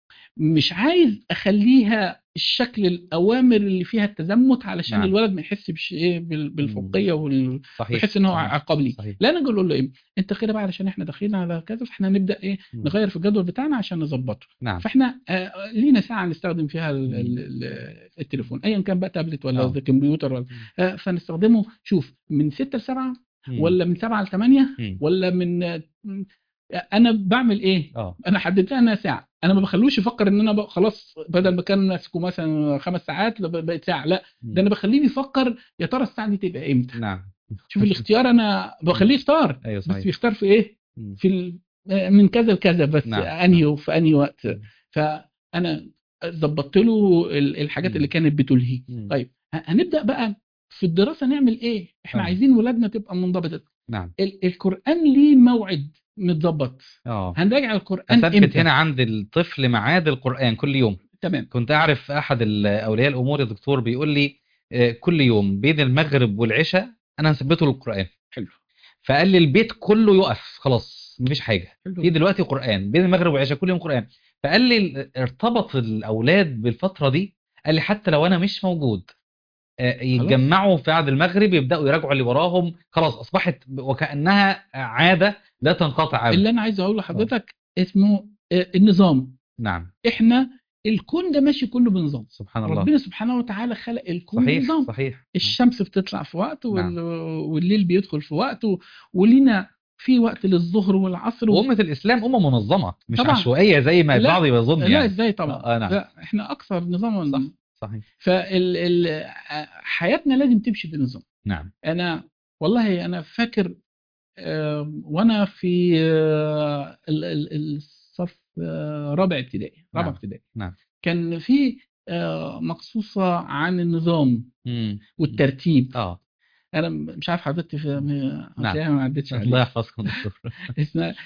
مش عايز اخليها الشكل الاوامر اللي فيها التزمت علشان نعم. الولد ما يحس بش ايه بال- بالفوقيه وال- صحيح ويحس ان هو صحيح. عقاب ليه صحيح لا انا اقول له ايه انت كده بقى علشان احنا داخلين على كذا فاحنا نبدا ايه مم. نغير في الجدول بتاعنا عشان نظبطه نعم فاحنا آه لينا ساعه نستخدم فيها ال- مم. ال- ال- التليفون ايا كان بقى تابلت ولا آه. قصدي كمبيوتر ولا آه فنستخدمه شوف من 6 ل 7 مم. ولا من 7 ل 8 مم. ولا من آه، انا بعمل ايه اه انا حددت لها انها ساعه انا ما بخلوش يفكر ان انا بقى خلاص بدل ما كان ماسكه مثلا خمس ساعات لا بقت ساعه لا ده انا بخليه يفكر يا ترى الساعه دي تبقى امتى نعم شوف الاختيار انا بخليه يختار ايوه بس صحيح بيختار في ايه مم. في ال... من كذا لكذا بس نعم. انهي وفي انهي وقت مم. فانا ظبطت له ال- الحاجات مم. اللي كانت بتلهيه مم. طيب ه- هنبدا بقى في الدراسه نعمل ايه احنا آه. عايزين ولادنا تبقى منضبطه نعم ال- القران ليه موعد متظبط اه هنراجع القران اثبت امتى هنا عند الطفل ميعاد القران كل يوم تمام كنت اعرف احد ال- اولياء الامور يا دكتور بيقول لي آه، كل يوم بين المغرب والعشاء انا هثبته للقران حلو فقال لي البيت كله يقف خلاص مفيش حاجه حلو في دلوقتي قران بين المغرب والعشاء كل يوم قران فقال لي ال- ارتبط الاولاد بالفتره دي قال لي حتى لو انا مش موجود آه، يتجمعوا في بعد المغرب يبداوا يراجعوا اللي وراهم خلاص اصبحت وكانها عاده لا تنقطع ابدا اللي انا عايز اقول لحضرتك اسمه آه، النظام نعم احنا الكون ده ماشي كله بنظام سبحان الله ربنا سبحانه وتعالى خلق الكون صحيح بنظام صحيح الشمس بتطلع في وقت وال... والليل بيدخل في وقت و... ولينا في وقت للظهر والعصر و... وأمة الإسلام أمة منظمة مش طبعا. عشوائية زي ما لا، البعض يظن لا يعني ازاي طبعا آه، آه، نعم. لا احنا اكثر نظاما صح. صحيح فال... ال... حياتنا لازم تمشي بنظام نعم انا والله انا فاكر آه، وانا في آه، ال- ال- الصف آه، رابع ابتدائي رابع نعم. ابتدائي نعم. كان في آه، مقصوصه عن النظام مم. والترتيب اه انا مش عارف حضرتك في نعم. هتلاقيها ما عدتش الله عليها يحفظكم دكتور اسمها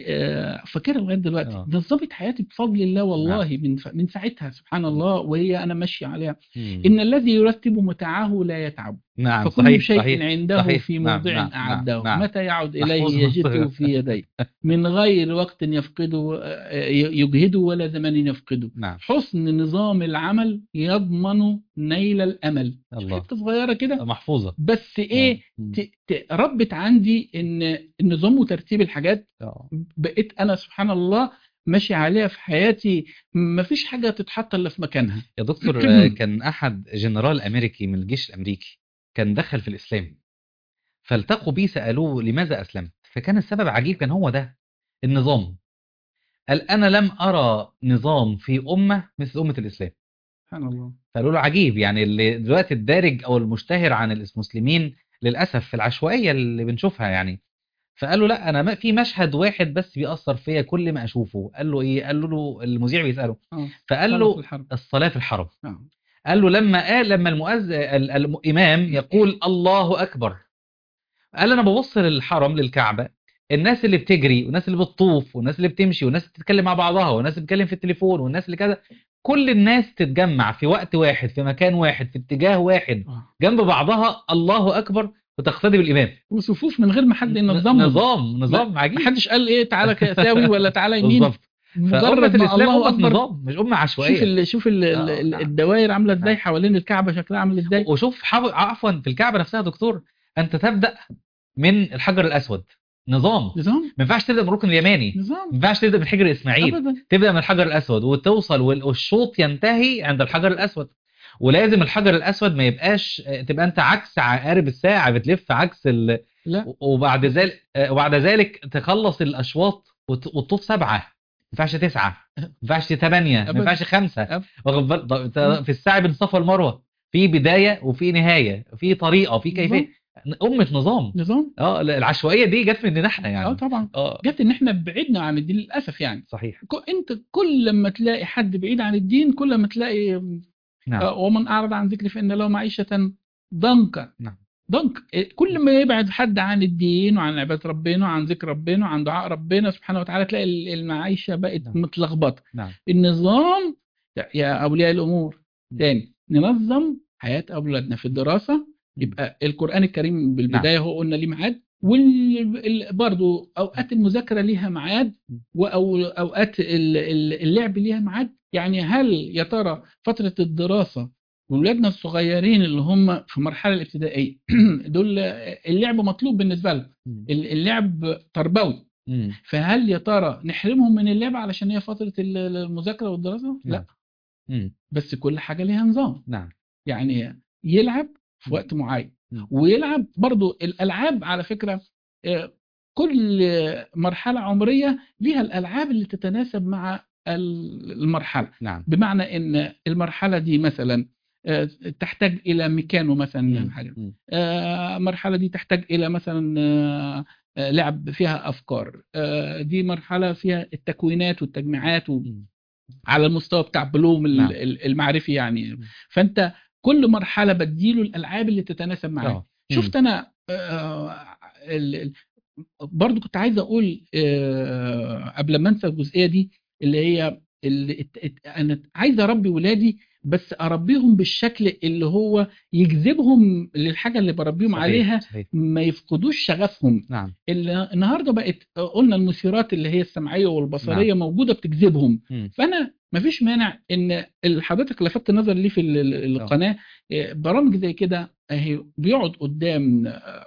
آه، فاكرها لغايه دلوقتي آه. نظمت حياتي بفضل الله والله من ف... من ساعتها سبحان الله وهي انا ماشيه عليها مم. ان الذي يرتب متاعه لا يتعب نعم فكل صحيح شيء صحيح عنده صحيح. في نعم، موضع نعم، أعده نعم، نعم. متى يعود إليه محفوظ يجده مصدر. في يديه من غير وقت يفقده آه، يجهده ولا زمان يفقده نعم حسن نظام العمل يضمن نيل الأمل الله حتة صغيرة كده محفوظة بس إيه آه. مم. ت- ت- ربت عندي إن النظام وترتيب الحاجات آه. بقيت أنا سبحان الله ماشي عليها في حياتي مفيش حاجه تتحط الا في مكانها يا دكتور آه، كان احد جنرال امريكي من الجيش الامريكي كان دخل في الاسلام فالتقوا بيه سالوه لماذا اسلمت فكان السبب عجيب كان هو ده النظام قال انا لم ارى نظام في امه مثل امه الاسلام سبحان الله فقالوا له عجيب يعني اللي دلوقتي الدارج او المشتهر عن المسلمين للاسف في العشوائيه اللي بنشوفها يعني فقال له لا انا ما في مشهد واحد بس بيأثر فيا كل ما اشوفه قال له ايه قال له المذيع بيساله اه فقال صلاة له في الحرب الصلاه في الحرم آه. قال له لما قال لما المؤذن ال- الامام يقول الله اكبر قال انا ببص للحرم للكعبه الناس اللي بتجري والناس اللي بتطوف والناس اللي بتمشي والناس اللي بتتكلم مع بعضها والناس اللي بتتكلم في التليفون والناس اللي كذا كل الناس تتجمع في وقت واحد في مكان واحد في اتجاه واحد آه. جنب بعضها الله اكبر وتقتدي بالامام وصفوف من غير ما حد ينظمهم نظام نظام عجيب محدش قال ايه تعالى كساوي ولا تعالى يمين بالظبط فأمة مجرد ما الإسلام الله أمة اكبر نظام مش أمة عشوائية شوف ال شوف ال آه، ال نعم. الدوائر عامله ازاي نعم. حوالين الكعبه شكلها عامل ازاي وشوف حو... عفوا في الكعبة نفسها يا دكتور أنت تبدأ من الحجر الأسود نظام ما نظام ينفعش تبدأ من الركن اليماني ما نظام ينفعش تبدأ من حجر إسماعيل ابدا تبدأ من الحجر الأسود وتوصل وال- والشوط ينتهي عند الحجر الأسود ولازم الحجر الأسود ما يبقاش تبقى أنت عكس عقارب الساعة بتلف عكس ال... لا وبعد ذلك وبعد ذلك تخلص الاشواط وت- وتطوف سبعه ما ينفعش تسعه ما ينفعش ثمانيه ما أبدا. ينفعش خمسه أبدا. واخد بال- طب أنت في السعي بين الصفا والمروه في بدايه وفي نهايه في طريقه في كيفيه امه نظام نظام اه لا، العشوائيه دي جت مننا احنا يعني اه طبعا اه جت ان احنا بعدنا عن الدين للاسف يعني صحيح ك- انت كل لما تلاقي حد بعيد عن الدين كل ما تلاقي نعم آه، ومن اعرض عن ذكري فان له معيشه ضنكا نعم. ضنك إيه، كل ما يبعد حد عن الدين وعن عباده ربنا وعن ذكر ربنا وعن دعاء ربنا سبحانه وتعالى تلاقي ال- المعيشه بقت نعم. متلخبطه نعم النظام يا اولياء الامور م. تاني ننظم حياه اولادنا في الدراسه يبقى القران الكريم بالبدايه هو قلنا ليه ميعاد وبرضه اوقات المذاكره ليها ميعاد واوقات اللعب ليها ميعاد يعني هل يا ترى فتره الدراسه ولادنا الصغيرين اللي هم في المرحله الابتدائيه دول اللعب مطلوب بالنسبه لهم مم. اللعب تربوي مم. فهل يا ترى نحرمهم من اللعب علشان هي فتره المذاكره والدراسه لا نعم. مم. بس كل حاجه ليها نظام نعم يعني يلعب في م. وقت معين م. ويلعب برضو الالعاب على فكره آه، كل مرحله عمريه ليها الالعاب اللي تتناسب مع ال- المرحله نعم بمعنى ان المرحله دي مثلا آه، تحتاج الى ميكانو مثلا مم. حاجه مم. آه، المرحله دي تحتاج الى مثلا آه، آه، لعب فيها افكار آه، دي مرحله فيها التكوينات والتجميعات و- مم. على المستوى بتاع بلوم ال- نعم. ال- المعرفي يعني فانت كل مرحله بديله الالعاب اللي تتناسب معاه آه. شفت انا آه، ال- ال- برضو كنت عايز اقول آه، قبل ما انسى الجزئيه دي اللي هي اللي ات- ات- انا عايز اربي ولادي بس اربيهم بالشكل اللي هو يجذبهم للحاجه اللي بربيهم صحيح. عليها صحيح. ما يفقدوش شغفهم نعم اللي النهارده بقت قلنا المثيرات اللي هي السمعيه والبصريه موجوده بتجذبهم مم. فانا مفيش مانع ان ال- حضرتك لفت نظر ليه في ال- ال- القناه إيه، برامج زي كده اهي بيقعد قدام آه،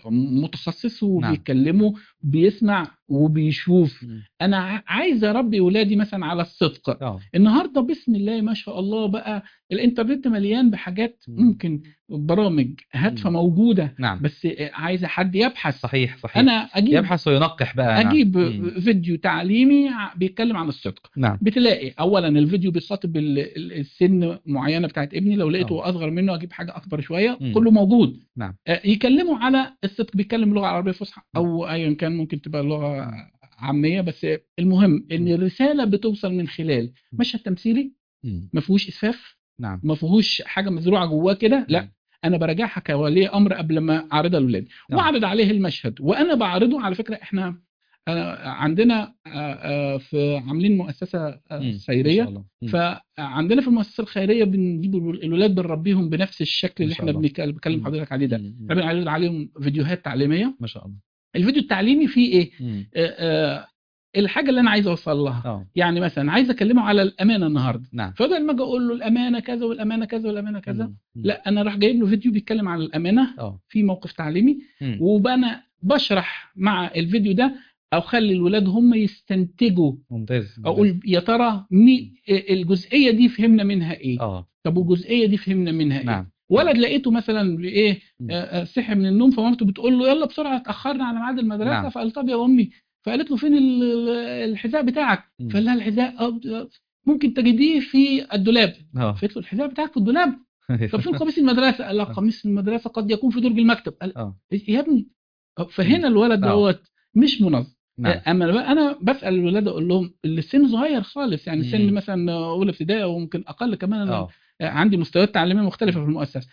متخصص وبيتكلموا بيسمع وبيشوف مم. انا ع- عايز اربي ولادي مثلا على الصدق اه النهارده بسم الله ما شاء الله بقى الانترنت مليان بحاجات مم. ممكن برامج هادفه مم. موجوده نعم بس عايزه حد يبحث صحيح صحيح انا اجيب يبحث وينقح بقى نعم. اجيب مم. فيديو تعليمي ع- بيتكلم عن الصدق نعم بتلاقي اولا الفيديو بيخاطب ال- ال- السن معينه بتاعت ابني لو لقيته آه. اصغر منه اجيب حاجه اكبر شويه مم. كله موجود نعم. آه، يكلموا على الصدق بيتكلم لغه عربيه فصحى او ايا كان ممكن تبقى لغه عاميه بس المهم ان الرساله بتوصل من خلال مشهد تمثيلي مم. ما فيهوش اسفاف نعم ما فيهوش حاجه مزروعه جواه كده لا انا براجعها كولي امر قبل ما اعرضها للاولاد نعم. واعرض عليه المشهد وانا بعرضه على فكره احنا آه، عندنا آه، آه، في عاملين مؤسسه آه، مم. ما خيريه شاء الله. مم. فعندنا في المؤسسه الخيريه بنجيب الولاد بنربيهم بنفس الشكل اللي ما شاء احنا الله. بنتكلم بكلم مم. حضرتك عليه ده مم. بنعرض عليهم فيديوهات تعليميه ما شاء الله الفيديو التعليمي فيه ايه مم. آه، آه، الحاجه اللي انا عايز اوصل لها اه يعني مثلا عايز اكلمه على الامانه النهارده نعم فبدل ما اجي اقول له الامانه كذا والامانه كذا والامانه كذا مم. لا انا راح جايب له فيديو بيتكلم عن الامانه اه في موقف تعليمي مم. وبقى انا بشرح مع الفيديو ده او خلي الولاد هم يستنتجوا ممتاز اقول يا ترى مي الجزئيه دي فهمنا منها ايه اه طب والجزئيه دي فهمنا منها ايه نعم ولد لقيته مثلا بايه مم. آه، آه، صحي من النوم فمامته بتقول له يلا بسرعه اتاخرنا على ميعاد المدرسه نعم. فقال طب يا امي فقالت له فين ال- ال- الحذاء بتاعك مم. فقال لها الحذاء آه، آه، ممكن تجديه في الدولاب اه فقالت له الحذاء بتاعك في الدولاب طب فين قميص المدرسه قال لها آه. قميص المدرسه قد يكون في درج المكتب قال اه يا ابني آه، فهنا الولد آه. دوت مش منظم نعم اما بقى انا بسال الولاد اقول لهم اللي السن صغير خالص يعني سن مم. مثلا اولى ابتدائي وممكن اقل كمان أنا اه عندي مستويات تعليميه مختلفه في المؤسسه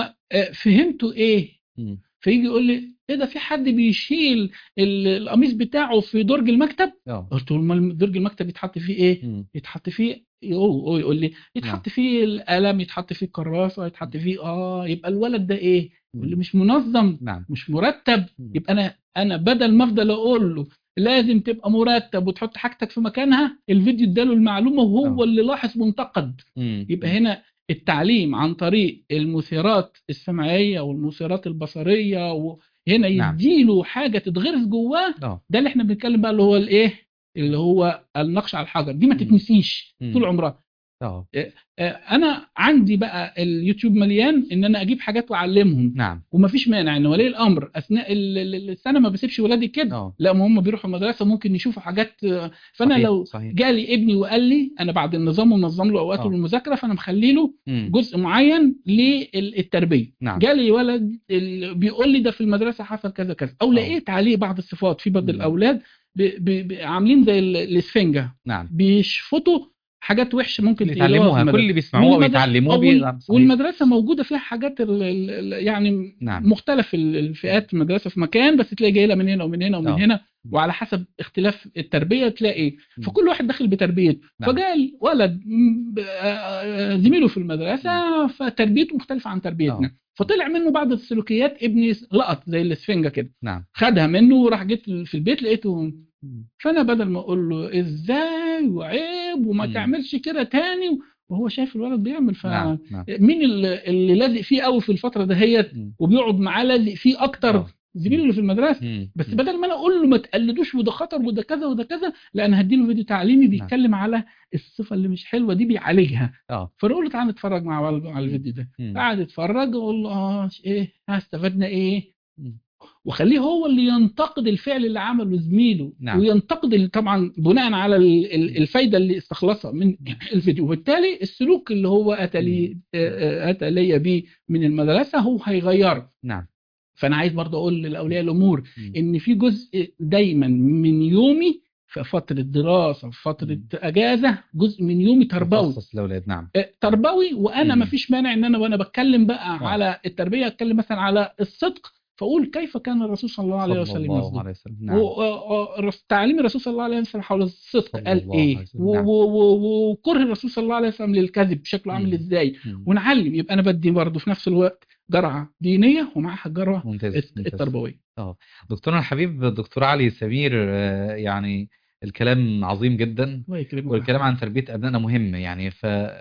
ففهمتوا ايه مم. فيجي يقول لي ايه ده في حد بيشيل ال- القميص بتاعه في درج المكتب اه قلت له امال درج المكتب يتحط فيه ايه مم. يتحط فيه يقول هو يقول لي نعم. يتحط فيه القلم يتحط فيه الكراسه يتحط فيه اه يبقى الولد ده ايه يقول لي مم. مش منظم نعم مش مرتب مم. يبقى انا انا بدل ما افضل اقول له لازم تبقى مرتب وتحط حاجتك في مكانها الفيديو اداله المعلومه وهو آه. اللي لاحظ منتقد مم. يبقى هنا التعليم عن طريق المثيرات السمعيه والمثيرات البصريه وهنا نعم. يديله حاجه تتغرس جواه اه ده اللي احنا بنتكلم بقى اللي هو الايه اللي هو النقش على الحجر دي ما مم. تتنسيش مم. طول عمرها اه آه، انا عندي بقى اليوتيوب مليان ان انا اجيب حاجات واعلمهم نعم ومفيش مانع ان ولي الامر اثناء ال- ال- السنه ما بسيبش ولادي كده اه لا ما هم بيروحوا المدرسه ممكن يشوفوا حاجات آه، فانا صحيح، لو صحيح جالي ابني وقال لي انا بعد النظام ومنظم له اوقاته آه. للمذاكره فانا مخلي له مم. جزء معين للتربيه نعم جالي ولد ال- بيقول لي ده في المدرسه حصل كذا كذا او آه. لقيت عليه بعض الصفات في بعض مم. الاولاد ب- ب- ب- عاملين زي ال- الاسفنجه نعم بيشفطوا حاجات وحشه ممكن اللي تلاقوها في يتعلموها كل المدرسة. اللي بيسمعوها والمدرسة- ويتعلموها وال- بي- صحيح. والمدرسه موجوده فيها حاجات ال ال ال يعني نعم مختلف ال- الفئات المدرسه في مكان بس تلاقي جاي لها من هنا ومن هنا ومن آه. هنا وعلى حسب اختلاف التربيه تلاقي مم. فكل واحد داخل بتربيته نعم. فجاء ولد م- ب- آه، زميله في المدرسه فتربيته مختلفه عن تربيتنا آه. فطلع منه بعض السلوكيات ابني لقط زي الاسفنجه كده نعم خدها منه وراح جيت في البيت لقيته مم. فانا بدل ما اقول له ازاي وعيب وما مم. تعملش كده تاني وهو شايف الولد بيعمل ف نعم نعم مين اللي, اللي لازق فيه قوي في الفتره دهيت مم. وبيقعد معاه لازق فيه اكتر آه. زميله اللي في المدرسه مم. بس مم. بدل ما انا اقول له ما تقلدوش وده خطر وده كذا وده كذا لا انا هديله فيديو تعليمي بيتكلم على الصفه اللي مش حلوه دي بيعالجها اه فاقول له تعالى نتفرج مع بعض على الفيديو ده مم. قاعد يتفرج اقول له اه ايه ها استفدنا ايه مم. وخليه هو اللي ينتقد الفعل اللي عمله زميله نعم. وينتقد ال- طبعا بناء على ال- ال- الفايده اللي استخلصها من الفيديو وبالتالي السلوك اللي هو اتى لي آه، آه، اتى لي بيه من المدرسه هو هيغيره نعم فانا عايز برضه اقول لاولياء الامور مم. ان في جزء دايما من يومي في فتره دراسه في فتره مم. اجازه جزء من يومي تربوي مخصص للاولاد نعم آه، تربوي وانا مم. ما فيش مانع ان انا وانا بتكلم بقى آه. على التربيه اتكلم مثلا على الصدق فاقول كيف كان الرسول صلى الله عليه صلى وسلم الله يصدق عليه وسلم نعم و- و- الرس- تعليم الرسول صلى الله عليه وسلم حول الصدق صلى قال الله ايه عليه وسلم، و- نعم. و- و- وكره الرسول صلى الله عليه وسلم للكذب شكله عامل مم. ازاي مم. ونعلم يبقى انا بدي برضه في نفس الوقت جرعه دينيه ومعها جرعه ممتاز الت- ممتاز. التربويه دكتورنا الحبيب الدكتور علي سمير آه، يعني الكلام عظيم جدا الله يكرمك والكلام عن تربية أبنائنا مهم يعني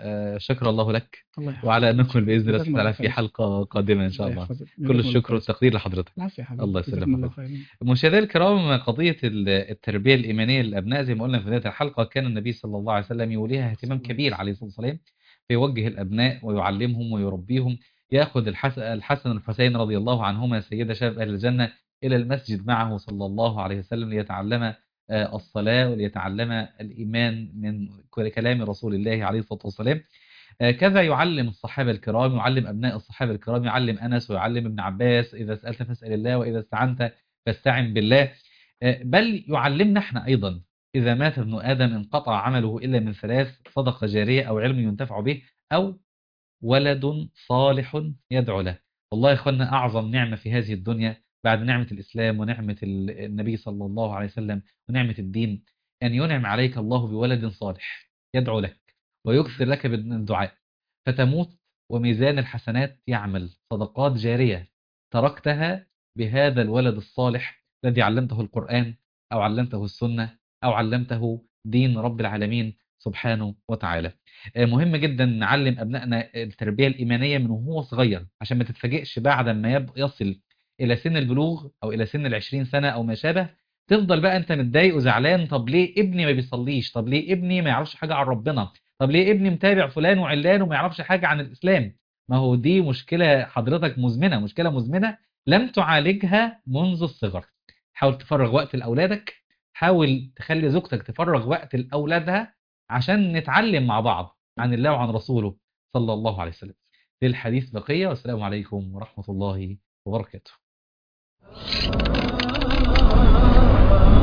فشكر الله لك الله يحفظك وعلى أن نكمل بإذن الله جزاكم سبحانه الله وتعالى في خير. حلقة قادمة إن شاء الله الله يحفظك. كل جزاكم الله الشكر خير. والتقدير لحضرتك العفو يا حبيبي الله يسلمك جزاكم الله حضرتك. خيرا مشاهدينا الكرام قضية ال- التربية الإيمانية للأبناء زي ما قلنا في بداية الحلقة كان النبي صلى الله عليه وسلم يوليها اهتمام صلى الله كبير عليه الصلاة والسلام فيوجه الأبناء ويعلمهم ويربيهم يأخذ الحسن, الحسن والحسين رضي الله عنهما سيدة شباب أهل الجنة إلى المسجد معه صلى الله عليه وسلم ليتعلم آه، الصلاة وليتعلم الإيمان من كلام رسول الله عليه الصلاة والسلام آه، كذا يعلم الصحابة الكرام يعلم أبناء الصحابة الكرام يعلم أنس ويعلم ابن عباس إذا سألت فاسأل الله وإذا استعنت فاستعن بالله آه، بل يعلمنا احنا أيضا إذا مات ابن آدم انقطع عمله إلا من ثلاث صدقة جارية أو علم ينتفع به أو ولد صالح يدعو له والله يا أخوانا أعظم نعمة في هذه الدنيا بعد نعمة الإسلام ونعمة ال- النبي صلى الله عليه وسلم ونعمة الدين أن ينعم عليك الله بولد صالح يدعو لك ويكثر لك بالدعاء فتموت وميزان الحسنات يعمل صدقات جارية تركتها بهذا الولد الصالح الذي علمته القرآن أو علمته السنة أو علمته دين رب العالمين سبحانه وتعالى آه، مهم جدا نعلم أبنائنا التربية الإيمانية من وهو صغير عشان ما تتفاجئش بعد ما يب- يصل إلى سن البلوغ أو إلى سن العشرين سنة أو ما شابه تفضل بقى انت متضايق وزعلان طب ليه ابني ما بيصليش طب ليه ابني ما يعرفش حاجة عن ربنا طب ليه ابني متابع فلان وعلان وما يعرفش حاجة عن الإسلام ما هو دي مشكلة حضرتك مزمنة مشكلة مزمنة لم تعالجها منذ الصغر حاول تفرغ وقت لأولادك حاول تخلي زوجتك تفرغ وقت لأولادها عشان نتعلم مع بعض عن الله وعن رسوله صلى الله عليه وسلم للحديث بقية والسلام عليكم ورحمة الله وبركاته